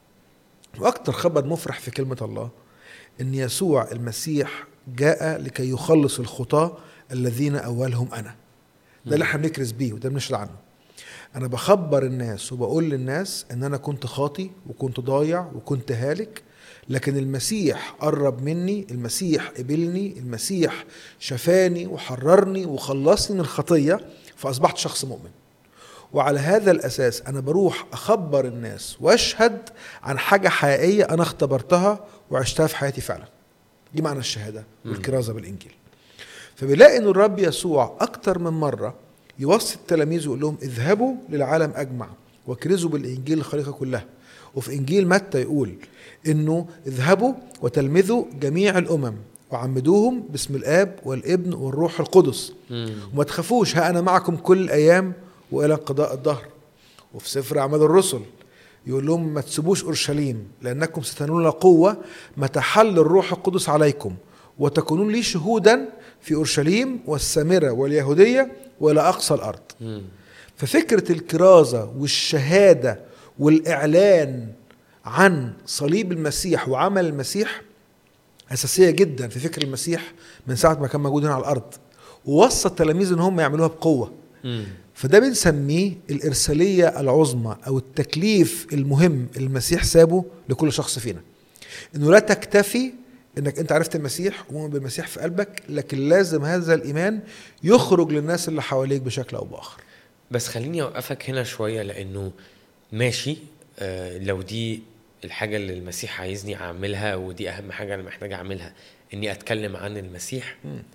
واكتر خبر مفرح في كلمه الله ان يسوع المسيح جاء لكي يخلص الخطاه الذين اولهم انا ده اللي احنا بنكرز بيه وده بنشهد عنه انا بخبر الناس وبقول للناس ان انا كنت خاطي وكنت ضايع وكنت هالك لكن المسيح قرب مني المسيح قبلني المسيح شفاني وحررني وخلصني من الخطيه فاصبحت شخص مؤمن وعلى هذا الاساس انا بروح اخبر الناس واشهد عن حاجه حقيقيه انا اختبرتها وعشتها في حياتي فعلا دي معنى الشهاده والكرازه بالانجيل فبنلاقي ان الرب يسوع اكتر من مره يوصي التلاميذ ويقول لهم اذهبوا للعالم اجمع وكرزوا بالانجيل للخليقه كلها وفي انجيل متى يقول انه اذهبوا وتلمذوا جميع الامم وعمدوهم باسم الاب والابن والروح القدس مم. وما تخافوش ها انا معكم كل الايام والى انقضاء الدهر وفي سفر اعمال الرسل يقول لهم ما تسيبوش اورشليم لانكم ستنالون قوه متى حل الروح القدس عليكم وتكونون لي شهودا في اورشليم والسامره واليهوديه والى اقصى الارض مم. ففكره الكرازه والشهاده والاعلان عن صليب المسيح وعمل المسيح اساسيه جدا في فكر المسيح من ساعه ما كان موجود هنا على الارض ووصى التلاميذ ان هم يعملوها بقوه مم. فده بنسميه الإرسالية العظمى أو التكليف المهم اللي المسيح سابه لكل شخص فينا إنه لا تكتفي إنك أنت عرفت المسيح ومؤمن بالمسيح في قلبك لكن لازم هذا الإيمان يخرج للناس اللي حواليك بشكل أو بآخر بس خليني اوقفك هنا شويه لانه ماشي آه لو دي الحاجه اللي المسيح عايزني اعملها ودي اهم حاجه انا محتاج اعملها اني اتكلم عن المسيح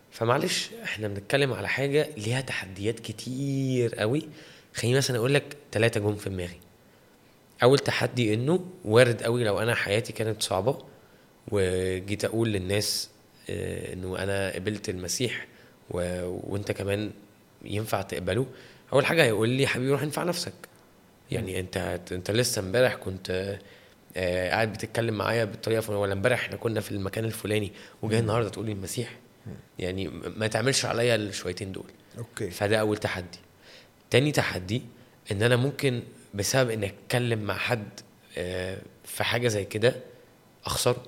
فمعلش احنا بنتكلم على حاجه ليها تحديات كتير قوي خليني مثلا اقول لك ثلاثه جم في دماغي اول تحدي انه وارد قوي لو انا حياتي كانت صعبه وجيت اقول للناس آه، انه انا قبلت المسيح و... وانت كمان ينفع تقبله اول حاجه هيقول لي حبيبي روح انفع نفسك يعني انت انت لسه امبارح كنت آه، قاعد بتتكلم معايا بالطريقه الفلانيه ولا امبارح احنا كنا في المكان الفلاني وجاي النهارده تقول لي المسيح يعني ما تعملش عليا الشويتين دول اوكي فده اول تحدي تاني تحدي ان انا ممكن بسبب اني اتكلم مع حد آه، في حاجه زي كده اخسره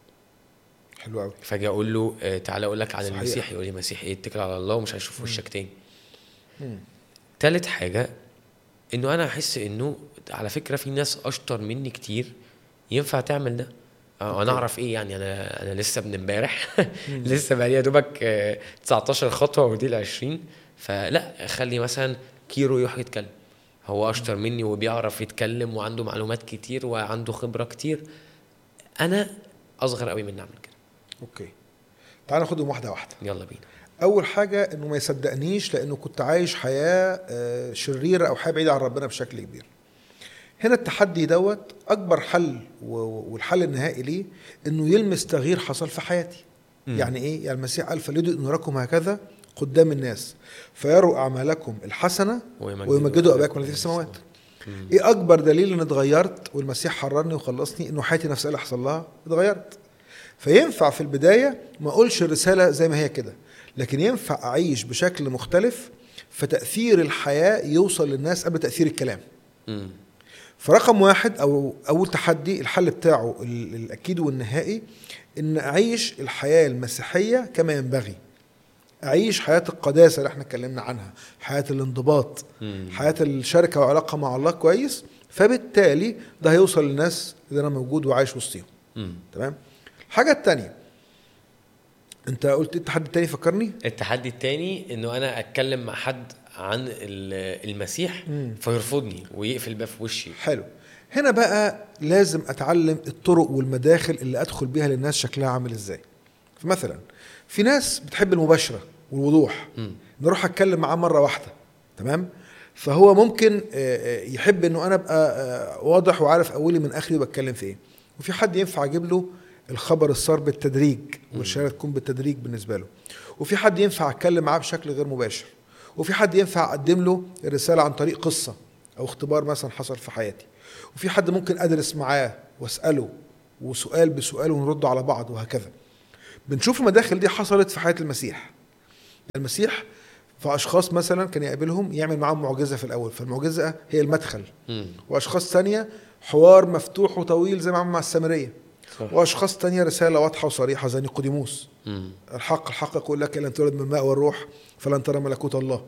حلو قوي فاجي اقول له آه، تعالى اقول لك عن صحيح. المسيح يقول لي مسيح ايه اتكل على الله ومش هشوف وشك تاني تالت حاجه انه انا احس انه على فكره في ناس اشطر مني كتير ينفع تعمل ده آه، انا اعرف ايه يعني انا انا لسه من امبارح لسه بقى يا دوبك آه، 19 خطوه ودي ال 20 فلا خلي مثلا كيرو يروح يتكلم هو اشطر مني وبيعرف يتكلم وعنده معلومات كتير وعنده خبره كتير انا اصغر قوي مني اعمل كده اوكي تعال ناخدهم واحده واحده يلا بينا اول حاجه انه ما يصدقنيش لانه كنت عايش حياه آه، شريره او حياه بعيده عن ربنا بشكل كبير هنا التحدي دوت اكبر حل و- و- والحل النهائي ليه انه يلمس تغيير حصل في حياتي مم. يعني ايه يعني المسيح قال فليدوا نوركم هكذا قدام الناس فيروا اعمالكم الحسنه ويمجدوا اباكم الذي في السماوات مم. ايه اكبر دليل اني اتغيرت والمسيح حررني وخلصني انه حياتي نفسها اللي حصل لها اتغيرت فينفع في البدايه ما اقولش الرساله زي ما هي كده لكن ينفع اعيش بشكل مختلف فتاثير الحياه يوصل للناس قبل تاثير الكلام مم. فرقم واحد او اول تحدي الحل بتاعه ال- الاكيد والنهائي ان اعيش الحياه المسيحيه كما ينبغي اعيش حياه القداسه اللي احنا اتكلمنا عنها حياه الانضباط مم. حياه الشركه وعلاقه مع الله كويس فبالتالي ده هيوصل للناس اللي انا موجود وعايش وسطيهم مم. تمام الحاجه الثانيه انت قلت إيه التحدي الثاني فكرني التحدي التاني انه انا اتكلم مع حد عن ال- المسيح مم. فيرفضني ويقفل الباب في وشي حلو هنا بقى لازم اتعلم الطرق والمداخل اللي ادخل بيها للناس شكلها عامل ازاي فمثلا في ناس بتحب المباشره والوضوح مم. نروح اتكلم معاه مره واحده تمام فهو ممكن آه، آه، يحب انه انا ابقى آه، واضح وعارف اولي من اخري وبتكلم في ايه وفي حد ينفع اجيب له الخبر الصار بالتدريج والشهاده تكون بالتدريج بالنسبه له وفي حد ينفع اتكلم معاه بشكل غير مباشر وفي حد ينفع اقدم له الرساله عن طريق قصه او اختبار مثلا حصل في حياتي وفي حد ممكن ادرس معاه واساله وسؤال بسؤال ونرد على بعض وهكذا بنشوف المداخل دي حصلت في حياه المسيح المسيح فاشخاص مثلا كان يقابلهم يعمل معاهم معجزه في الاول فالمعجزه هي المدخل مم. واشخاص ثانيه حوار مفتوح وطويل زي ما عمل مع السامريه صح. واشخاص تانية رساله واضحه وصريحه زي نيقوديموس مم. الحق الحق يقول لك لن تولد من الماء والروح فلن ترى ملكوت الله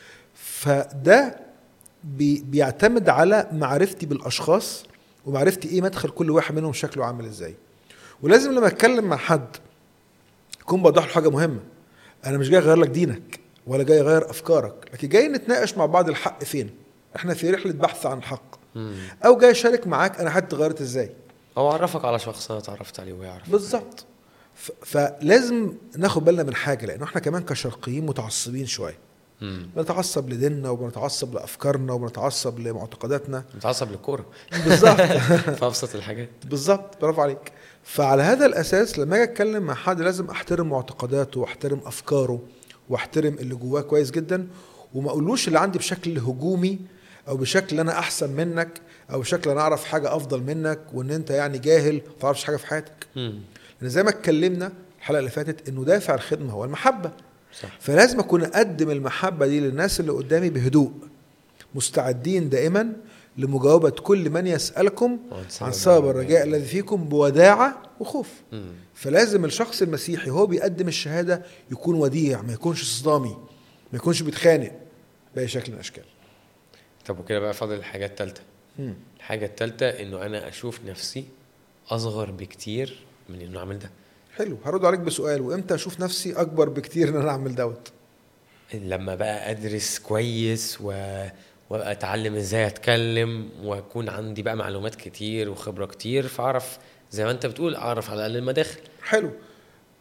فده بي بيعتمد على معرفتي بالاشخاص ومعرفتي ايه مدخل كل واحد منهم شكله عامل ازاي ولازم لما اتكلم مع حد يكون بوضح له حاجه مهمه انا مش جاي اغير لك دينك ولا جاي اغير افكارك لكن جاي نتناقش مع بعض الحق فين احنا في رحله بحث عن الحق مم. او جاي اشارك معاك انا حياتي اتغيرت ازاي او اعرفك على شخص انا اتعرفت عليه ويعرف بالظبط ف- فلازم ناخد بالنا من حاجه لانه احنا كمان كشرقيين متعصبين شويه مم. بنتعصب لديننا وبنتعصب لافكارنا وبنتعصب لمعتقداتنا متعصب للكوره بالظبط في ابسط الحاجات بالظبط برافو عليك فعلى هذا الاساس لما اجي اتكلم مع حد لازم احترم معتقداته واحترم افكاره واحترم اللي جواه كويس جدا وما اقولوش اللي عندي بشكل هجومي او بشكل انا احسن منك او بشكل انا اعرف حاجه افضل منك وان انت يعني جاهل ما تعرفش حاجه في حياتك مم. لان زي ما اتكلمنا الحلقه اللي فاتت انه دافع الخدمه هو المحبه صح فلازم اكون اقدم المحبه دي للناس اللي قدامي بهدوء مستعدين دائما لمجاوبه كل من يسالكم وعن سبب عن سبب الرجاء. الرجاء الذي فيكم بوداعه وخوف مم. فلازم الشخص المسيحي هو بيقدم الشهاده يكون وديع ما يكونش صدامي ما يكونش بيتخانق باي شكل من الاشكال طب وكده بقى فاضل الحاجه الثالثه مم. الحاجه الثالثه انه انا اشوف نفسي اصغر بكتير من انه اعمل ده حلو هرد عليك بسؤال وامتى اشوف نفسي اكبر بكتير ان انا اعمل دوت لما بقى ادرس كويس و... وابقى اتعلم ازاي اتكلم واكون عندي بقى معلومات كتير وخبره كتير فاعرف زي ما انت بتقول اعرف على الاقل المداخل حلو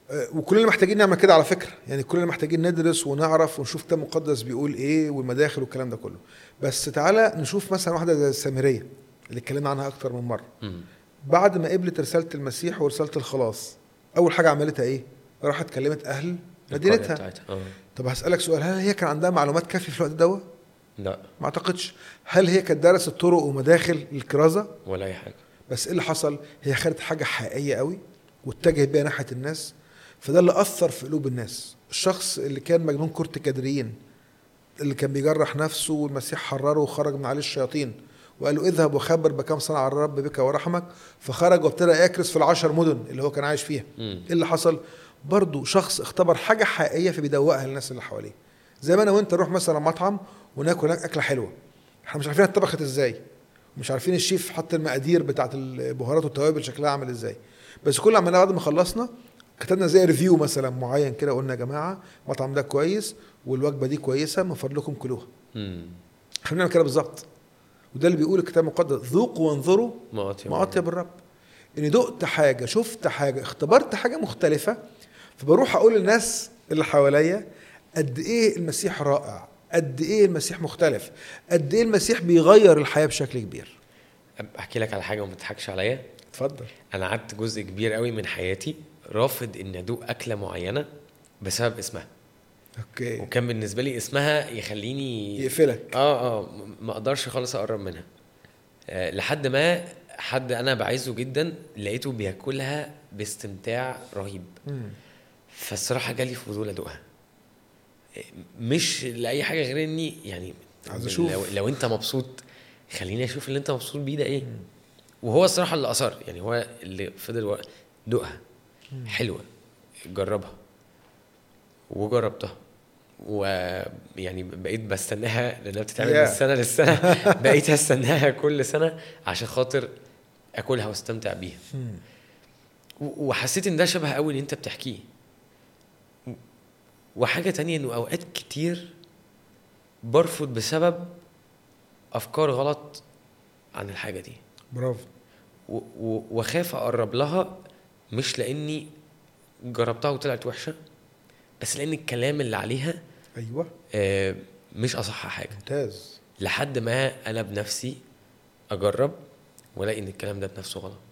آه، وكلنا محتاجين نعمل كده على فكره يعني كلنا محتاجين ندرس ونعرف ونشوف كتاب مقدس بيقول ايه والمداخل والكلام ده كله بس تعالى نشوف مثلا واحده زي السامريه اللي اتكلمنا عنها اكتر من مره مم. بعد ما قبلت رساله المسيح ورساله الخلاص اول حاجه عملتها ايه راحت كلمت اهل القرية مدينتها بتاعتها. اه طب هسالك سؤال هل هي كان عندها معلومات كافيه في الوقت دوت لا ما اعتقدش هل هي كانت درست طرق ومداخل الكرازه ولا اي حاجه بس ايه اللي حصل هي خدت حاجه حقيقيه قوي واتجهت بيها ناحيه الناس فده اللي اثر في قلوب الناس الشخص اللي كان مجنون كرة كادريين اللي كان بيجرح نفسه والمسيح حرره وخرج من عليه الشياطين وقال له اذهب وخبر بكم صنع الرب بك ورحمك فخرج وابتدى يكرس في العشر مدن اللي هو كان عايش فيها مم. ايه اللي حصل برضه شخص اختبر حاجه حقيقيه فبيدوقها للناس اللي حواليه زي ما انا وانت نروح مثلا مطعم وناكل هناك اكله حلوه احنا مش عارفين اتطبخت ازاي مش عارفين الشيف حط المقادير بتاعت البهارات والتوابل شكلها عامل ازاي بس كل اللي عملناه بعد ما خلصنا كتبنا زي ريفيو مثلا معين كده قلنا يا جماعه المطعم ده كويس والوجبه دي كويسه من فضلكم كلوها مم. احنا بنعمل كده بالظبط وده اللي بيقول الكتاب المقدس ذوقوا وانظروا ما اطيب ما اطيب الرب اني دقت حاجه شفت حاجه اختبرت حاجه مختلفه فبروح اقول للناس اللي حواليا قد ايه المسيح رائع قد ايه المسيح مختلف قد ايه المسيح بيغير الحياه بشكل كبير احكي لك على حاجه وما تضحكش عليا اتفضل انا قعدت جزء كبير قوي من حياتي رافض ان ادوق اكله معينه بسبب اسمها اوكي وكان بالنسبه لي اسمها يخليني يقفلك اه اه م- ما اقدرش خالص اقرب منها آه لحد ما حد انا بعزه جدا لقيته بياكلها باستمتاع رهيب مم. فالصراحه جالي فضول ادوقها آه، مش لاي حاجه غير اني يعني عايز أشوف. لو, لو انت مبسوط خليني اشوف اللي انت مبسوط بيه ده ايه وهو الصراحه اللي اصر يعني هو اللي فضل وا- دوقها حلوه جربها وجربتها ويعني بقيت بستناها لانها بتتعمل من Yeah. السنه للسنه بقيت استناها كل سنه عشان خاطر اكلها واستمتع بيها مم. و- وحسيت ان ده شبه قوي اللي انت بتحكيه و- وحاجه تانية انه اوقات كتير برفض بسبب افكار غلط عن الحاجه دي برافو و- و- واخاف اقرب لها مش لاني جربتها وطلعت وحشه بس لان الكلام اللي عليها ايوه آه، مش اصح حاجه ممتاز لحد ما انا بنفسي اجرب والاقي ان الكلام ده بنفسه غلط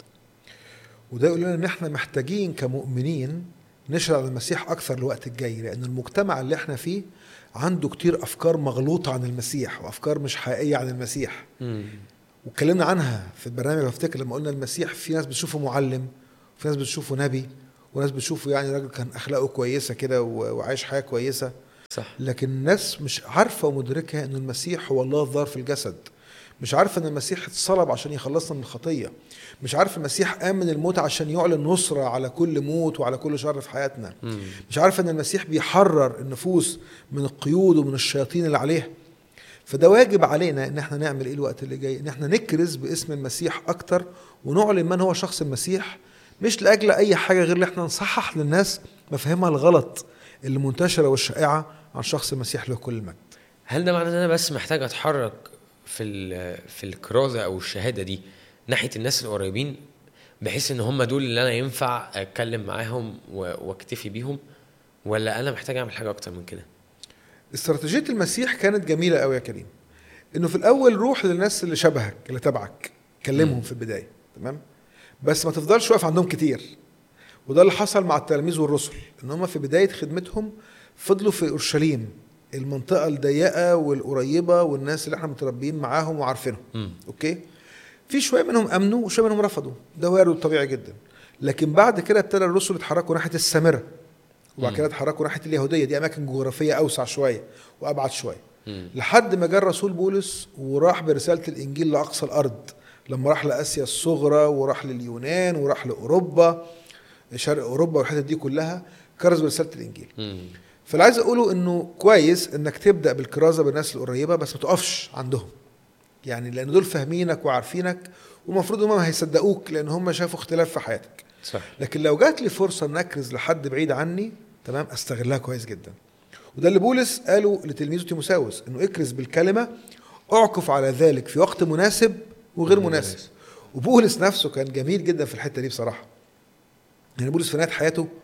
وده يقول لنا ان احنا محتاجين كمؤمنين نشرع على المسيح اكثر الوقت الجاي لان المجتمع اللي احنا فيه عنده كتير افكار مغلوطه عن المسيح وافكار مش حقيقيه عن المسيح واتكلمنا عنها في البرنامج بفتكر لما قلنا المسيح في ناس بتشوفه معلم وفي ناس بتشوفه نبي وناس بتشوفه يعني راجل كان اخلاقه كويسه كده و- وعايش حياه كويسه صح لكن الناس مش عارفه ومدركه ان المسيح هو الله الظاهر في الجسد مش عارفه ان المسيح اتصلب عشان يخلصنا من الخطيه مش عارف المسيح قام من الموت عشان يعلن نصره على كل موت وعلى كل شر في حياتنا مم. مش عارفه ان المسيح بيحرر النفوس من القيود ومن الشياطين اللي عليها فده واجب علينا ان احنا نعمل ايه الوقت اللي جاي ان احنا نكرز باسم المسيح اكتر ونعلن من هو شخص المسيح مش لاجل اي حاجه غير ان احنا نصحح للناس مفاهيمها الغلط اللي منتشره والشائعه عن شخص المسيح له كل المجد هل ده معناه ان انا بس محتاج اتحرك في ال- في الكرازه او الشهاده دي ناحيه الناس القريبين بحيث ان هم دول اللي انا ينفع اتكلم معاهم و- واكتفي بيهم ولا انا محتاج اعمل حاجه اكتر من كده استراتيجيه المسيح كانت جميله قوي يا كريم انه في الاول روح للناس اللي شبهك اللي تبعك كلمهم مم. في البدايه تمام بس ما تفضلش واقف عندهم كتير وده اللي حصل مع التلاميذ والرسل ان هم في بدايه خدمتهم فضلوا في اورشليم المنطقه الضيقه والقريبه والناس اللي احنا متربيين معاهم وعارفينهم مم. اوكي في شويه منهم امنوا وشويه منهم رفضوا ده وارد طبيعي جدا لكن بعد كده ابتدى الرسل يتحركوا ناحيه السامره وبعد كده مم. اتحركوا ناحيه اليهوديه دي اماكن جغرافيه اوسع شويه وابعد شويه مم. لحد ما جاء الرسول بولس وراح برساله الانجيل لاقصى الارض لما راح لاسيا الصغرى وراح لليونان وراح لاوروبا شرق اوروبا والحتت دي كلها كرز برساله الانجيل مم. فاللي عايز اقوله انه كويس انك تبدا بالكرازه بالناس القريبه بس ما تقفش عندهم يعني لان دول فاهمينك وعارفينك والمفروض هم هيصدقوك لان هم شافوا اختلاف في حياتك صح لكن لو جات لي فرصه ان اكرز لحد بعيد عني تمام استغلها كويس جدا وده اللي بولس قاله لتلميذه تيموساوس انه اكرز بالكلمه اعكف على ذلك في وقت مناسب وغير غير مناسب مناسب. وبولس نفسه كان جميل جدا في الحته دي بصراحه يعني بولس في نهايه حياته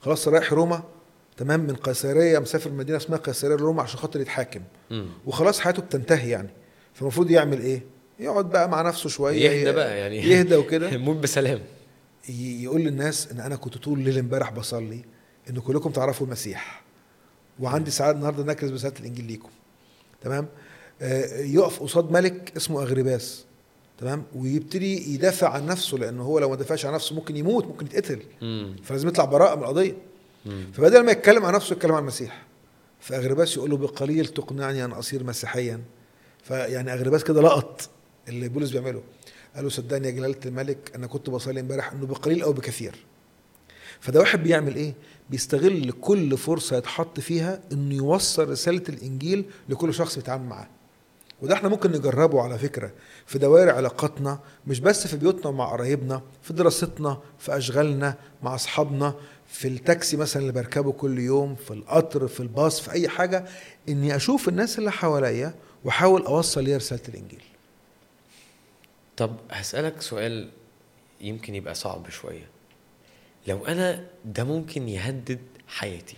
خلاص رايح روما تمام من قيصريه مسافر مدينه اسمها قيصريه روما عشان خاطر يتحاكم مم. وخلاص حياته بتنتهي يعني فالمفروض يعمل ايه يقعد بقى مع نفسه شويه يهدى بقى يعني يهدى وكده موت بسلام ي- يقول للناس ان انا كنت طول الليل امبارح بصلي ان كلكم تعرفوا المسيح وعندي سعاده النهارده نكرز برساله الانجيل ليكم تمام آه، يقف قصاد ملك اسمه اغرباس تمام ويبتدي يدافع عن نفسه لانه هو لو ما دافعش عن نفسه ممكن يموت ممكن يتقتل مم. فلازم يطلع براءه من القضيه مم. فبدل ما يتكلم عن نفسه يتكلم عن المسيح فاغرباس يقول له بقليل تقنعني ان اصير مسيحيا فيعني اغرباس كده لقط اللي بولس بيعمله قال له صدقني يا جلاله الملك انا كنت بصلي امبارح انه بقليل او بكثير فده واحد بيعمل ايه بيستغل كل فرصه يتحط فيها انه يوصل رساله الانجيل لكل شخص بيتعامل معاه وده احنا ممكن نجربه على فكره في دوائر علاقاتنا مش بس في بيوتنا مع قرايبنا في دراستنا في اشغالنا مع اصحابنا في التاكسي مثلا اللي بركبه كل يوم في القطر في الباص في اي حاجه اني اشوف الناس اللي حواليا واحاول اوصل ليها رساله الانجيل طب هسألك سؤال يمكن يبقى صعب شوية لو أنا ده ممكن يهدد حياتي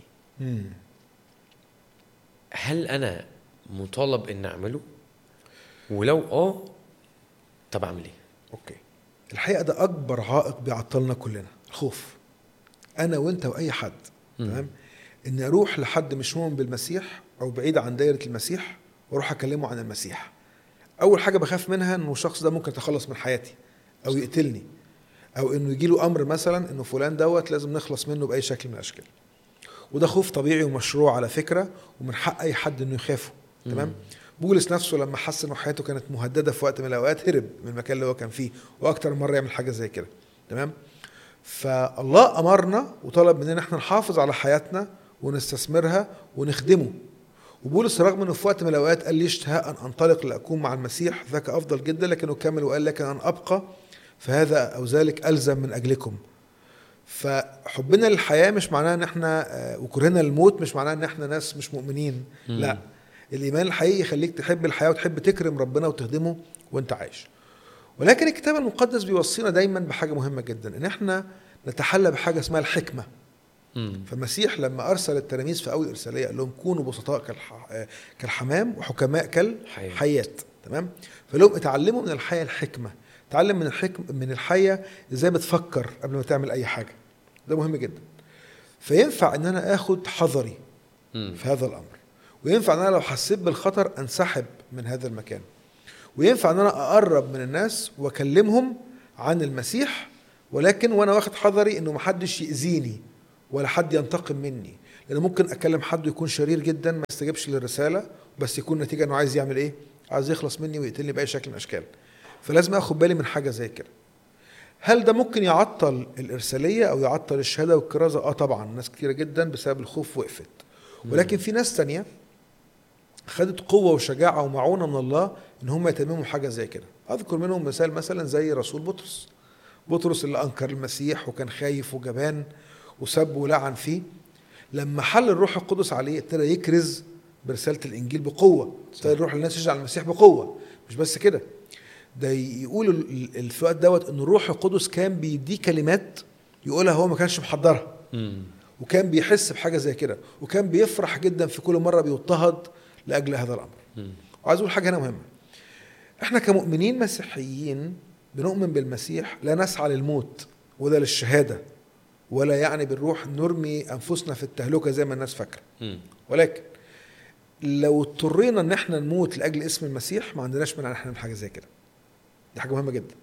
هل أنا مطالب إن أعمله؟ ولو آه طب أعمل إيه؟ اوكي الحقيقه ده اكبر عائق بيعطلنا كلنا الخوف انا وانت واي حد مم. تمام اني اروح لحد مش مؤمن بالمسيح او بعيد عن دايره المسيح واروح اكلمه عن المسيح اول حاجه بخاف منها انه الشخص ده ممكن يتخلص من حياتي او يقتلني او انه يجي له امر مثلا انه فلان دوت لازم نخلص منه باي شكل من الاشكال وده خوف طبيعي ومشروع على فكره ومن حق اي حد انه يخافه تمام بولس نفسه لما حس انه حياته كانت مهدده في وقت من الاوقات هرب من المكان اللي هو كان فيه واكتر من مره يعمل حاجه زي كده تمام فالله امرنا وطلب مننا احنا نحافظ على حياتنا ونستثمرها ونخدمه وبولس رغم انه في وقت من الاوقات قال لي اشتهاء ان انطلق لاكون مع المسيح ذاك افضل جدا لكنه كمل وقال لكن ان ابقى فهذا او ذلك الزم من اجلكم فحبنا للحياه مش معناه ان احنا آه، وكرهنا للموت مش معناه ان احنا ناس مش مؤمنين مم. لا الايمان الحقيقي يخليك تحب الحياه وتحب تكرم ربنا وتخدمه وانت عايش ولكن الكتاب المقدس بيوصينا دايما بحاجه مهمه جدا ان احنا نتحلى بحاجه اسمها الحكمه مم. فالمسيح لما ارسل التلاميذ في اول ارساليه قال لهم كونوا بسطاء كالح... آه، كالحمام وحكماء حياة. كالحيات تمام فقال لهم اتعلموا من الحياه الحكمه اتعلم من الحكم من الحياه ازاي بتفكر قبل ما تعمل اي حاجه ده مهم جدا فينفع ان انا اخد حذري مم. في هذا الامر وينفع ان انا لو حسيت بالخطر انسحب من هذا المكان وينفع ان انا اقرب من الناس واكلمهم عن المسيح ولكن وانا واخد حذري انه محدش ياذيني ولا حد ينتقم مني لان ممكن اكلم حد يكون شرير جدا ما يستجيبش للرساله بس يكون نتيجه انه عايز يعمل ايه عايز يخلص مني ويقتلني باي شكل من الاشكال فلازم اخد بالي من حاجه زي كده هل ده ممكن يعطل الارساليه او يعطل الشهاده والكرازه اه طبعا ناس كتيره جدا بسبب الخوف وقفت ولكن في ناس تانية خدت قوه وشجاعه ومعونه من الله ان هم يتمموا حاجه زي كده اذكر منهم مثال مثلا زي رسول بطرس بطرس اللي انكر المسيح وكان خايف وجبان وسب ولعن فيه لما حل الروح القدس عليه ابتدى يكرز برساله الانجيل بقوه ابتدى يروح للناس يشجع المسيح بقوه مش بس كده ده يقول ال- ال- في الوقت دوت ان الروح القدس كان بيديه كلمات يقولها هو ما كانش محضرها مم. وكان بيحس بحاجه زي كده وكان بيفرح جدا في كل مره بيضطهد لاجل هذا الامر مم. وعايز اقول حاجه هنا مهمه احنا كمؤمنين مسيحيين بنؤمن بالمسيح لا نسعى للموت ولا للشهاده ولا يعني بنروح نرمي انفسنا في التهلكه زي ما الناس فاكره مم. ولكن لو اضطرينا ان احنا نموت لاجل اسم المسيح ما عندناش مانع ان احنا نعمل حاجه زي كده دي حاجه مهمه جدا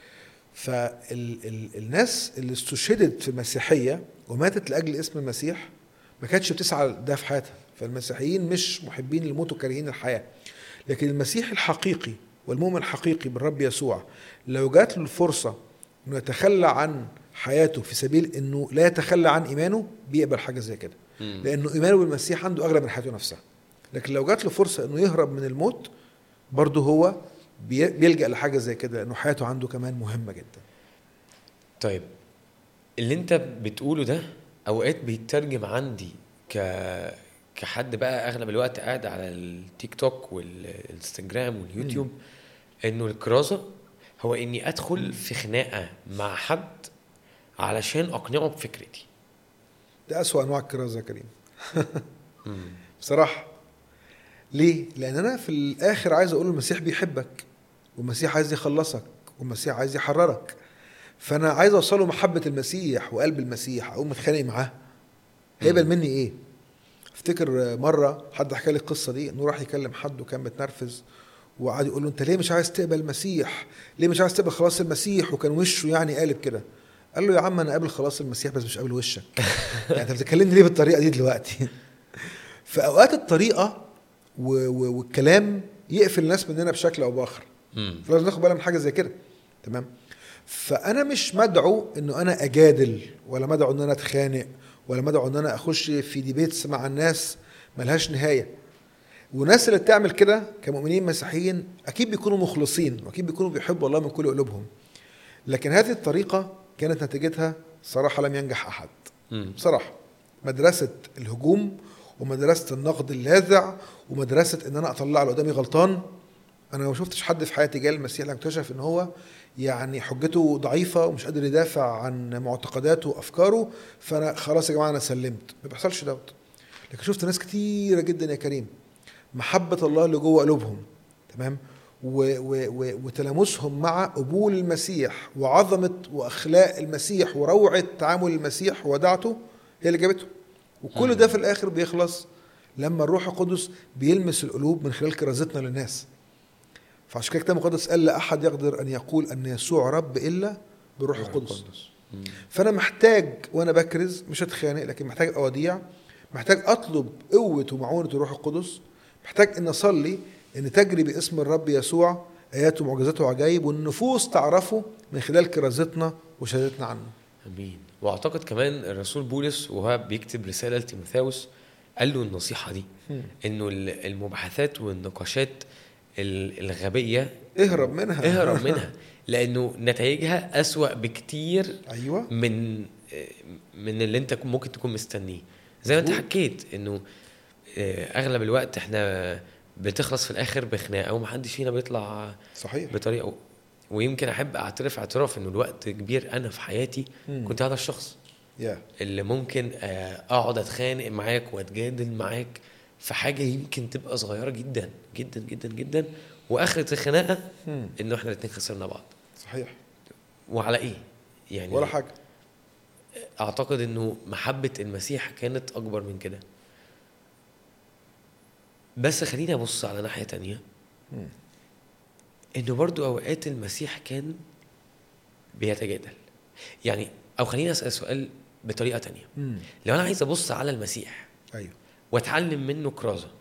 فالناس اللي استشهدت في المسيحيه وماتت لاجل اسم المسيح ما كانتش بتسعى ده في حياتها فالمسيحيين مش محبين الموت وكارهين الحياه لكن المسيح الحقيقي والمؤمن الحقيقي بالرب يسوع لو جات له الفرصه انه يتخلى عن حياته في سبيل انه لا يتخلى عن ايمانه بيقبل حاجه زي كده مم. لانه ايمانه بالمسيح عنده اغلى من حياته نفسها لكن لو جات له فرصه انه يهرب من الموت برضه هو بي- بيلجا لحاجه زي كده لانه حياته عنده كمان مهمه جدا طيب اللي انت بتقوله ده اوقات بيترجم عندي ك كحد بقى اغلب الوقت قاعد على التيك توك والانستجرام واليوتيوب انه الكرازه هو اني ادخل في خناقه مع حد علشان اقنعه بفكرتي ده اسوأ انواع الكرازه يا كريم مم. بصراحه ليه لان انا في الاخر عايز اقول المسيح بيحبك والمسيح عايز يخلصك والمسيح عايز يحررك فانا عايز اوصله محبه المسيح وقلب المسيح اقوم متخانق معاه هيقبل مم. مني ايه افتكر مره حد حكى لي القصه دي انه راح يكلم حد وكان متنرفز وقعد يقول له انت ليه مش عايز تقبل المسيح ليه مش عايز تقبل خلاص المسيح وكان وشه يعني قالب كده قال له يا عم انا قابل خلاص المسيح بس مش قابل وشك يعني انت بتكلمني ليه بالطريقه دي دلوقتي في اوقات الطريقه و- و- والكلام يقفل الناس مننا بشكل او باخر مم. فلازم ناخد بالنا من حاجه زي كده تمام فانا مش مدعو انه انا اجادل ولا مدعو ان انا اتخانق ولا مدعو ان انا اخش في ديبيتس مع الناس ملهاش نهايه والناس اللي بتعمل كده كمؤمنين مسيحيين اكيد بيكونوا مخلصين واكيد بيكونوا بيحبوا الله من كل قلوبهم لكن هذه الطريقه كانت نتيجتها صراحه لم ينجح احد مم. بصراحه مدرسه الهجوم ومدرسه النقد اللاذع ومدرسه ان انا اطلع اللي قدامي غلطان انا ما شفتش حد في حياتي جاي المسيح لما اكتشف ان هو يعني حجته ضعيفه ومش قادر يدافع عن معتقداته وافكاره فانا خلاص يا جماعه انا سلمت ما بيحصلش دوت لكن شفت ناس كتيره جدا يا كريم محبه الله اللي جوه قلوبهم تمام و و و وتلامسهم مع قبول المسيح وعظمه واخلاق المسيح وروعه تعامل المسيح وودعته هي اللي جابته وكل ده في الاخر بيخلص لما الروح القدس بيلمس القلوب من خلال كرازتنا للناس فعشان كده الكتاب المقدس قال لا احد يقدر ان يقول ان يسوع رب الا بالروح القدس مم. فانا محتاج وانا بكرز مش هتخانق لكن محتاج اوديع محتاج اطلب قوه ومعونه الروح القدس محتاج ان اصلي ان تجري باسم الرب يسوع ايات ومعجزات وعجائب والنفوس تعرفه من خلال كرازتنا وشهادتنا عنه امين واعتقد كمان الرسول بولس وهو بيكتب رساله لتيموثاوس قال له النصيحه دي انه ال- المباحثات والنقاشات ال- الغبيه اهرب منها اهرب منها لانه نتائجها اسوا بكتير ايوه من من اللي انت ممكن تكون مستنيه زي ما انت مظبوط. حكيت انه آه، اغلب الوقت احنا بتخلص في الاخر بخناقه ومحدش فينا بيطلع صحيح بطريقه ويمكن احب اعترف اعتراف انه الوقت كبير انا في حياتي مم. كنت هذا الشخص يا اللي ممكن آه، اقعد اتخانق معاك واتجادل معاك في حاجه يمكن تبقى صغيره جدا جدا جدا جدا واخره الخناقه مم. انه احنا الاتنين خسرنا بعض صحيح وعلى ايه؟ يعني ولا حاجه اعتقد انه محبه المسيح كانت اكبر من كده بس خليني ابص على ناحيه تانية مم. انه برضو اوقات المسيح كان بيتجادل يعني او خليني اسال سؤال بطريقه تانية مم. لو انا عايز ابص على المسيح ايوه واتعلم منه كرازه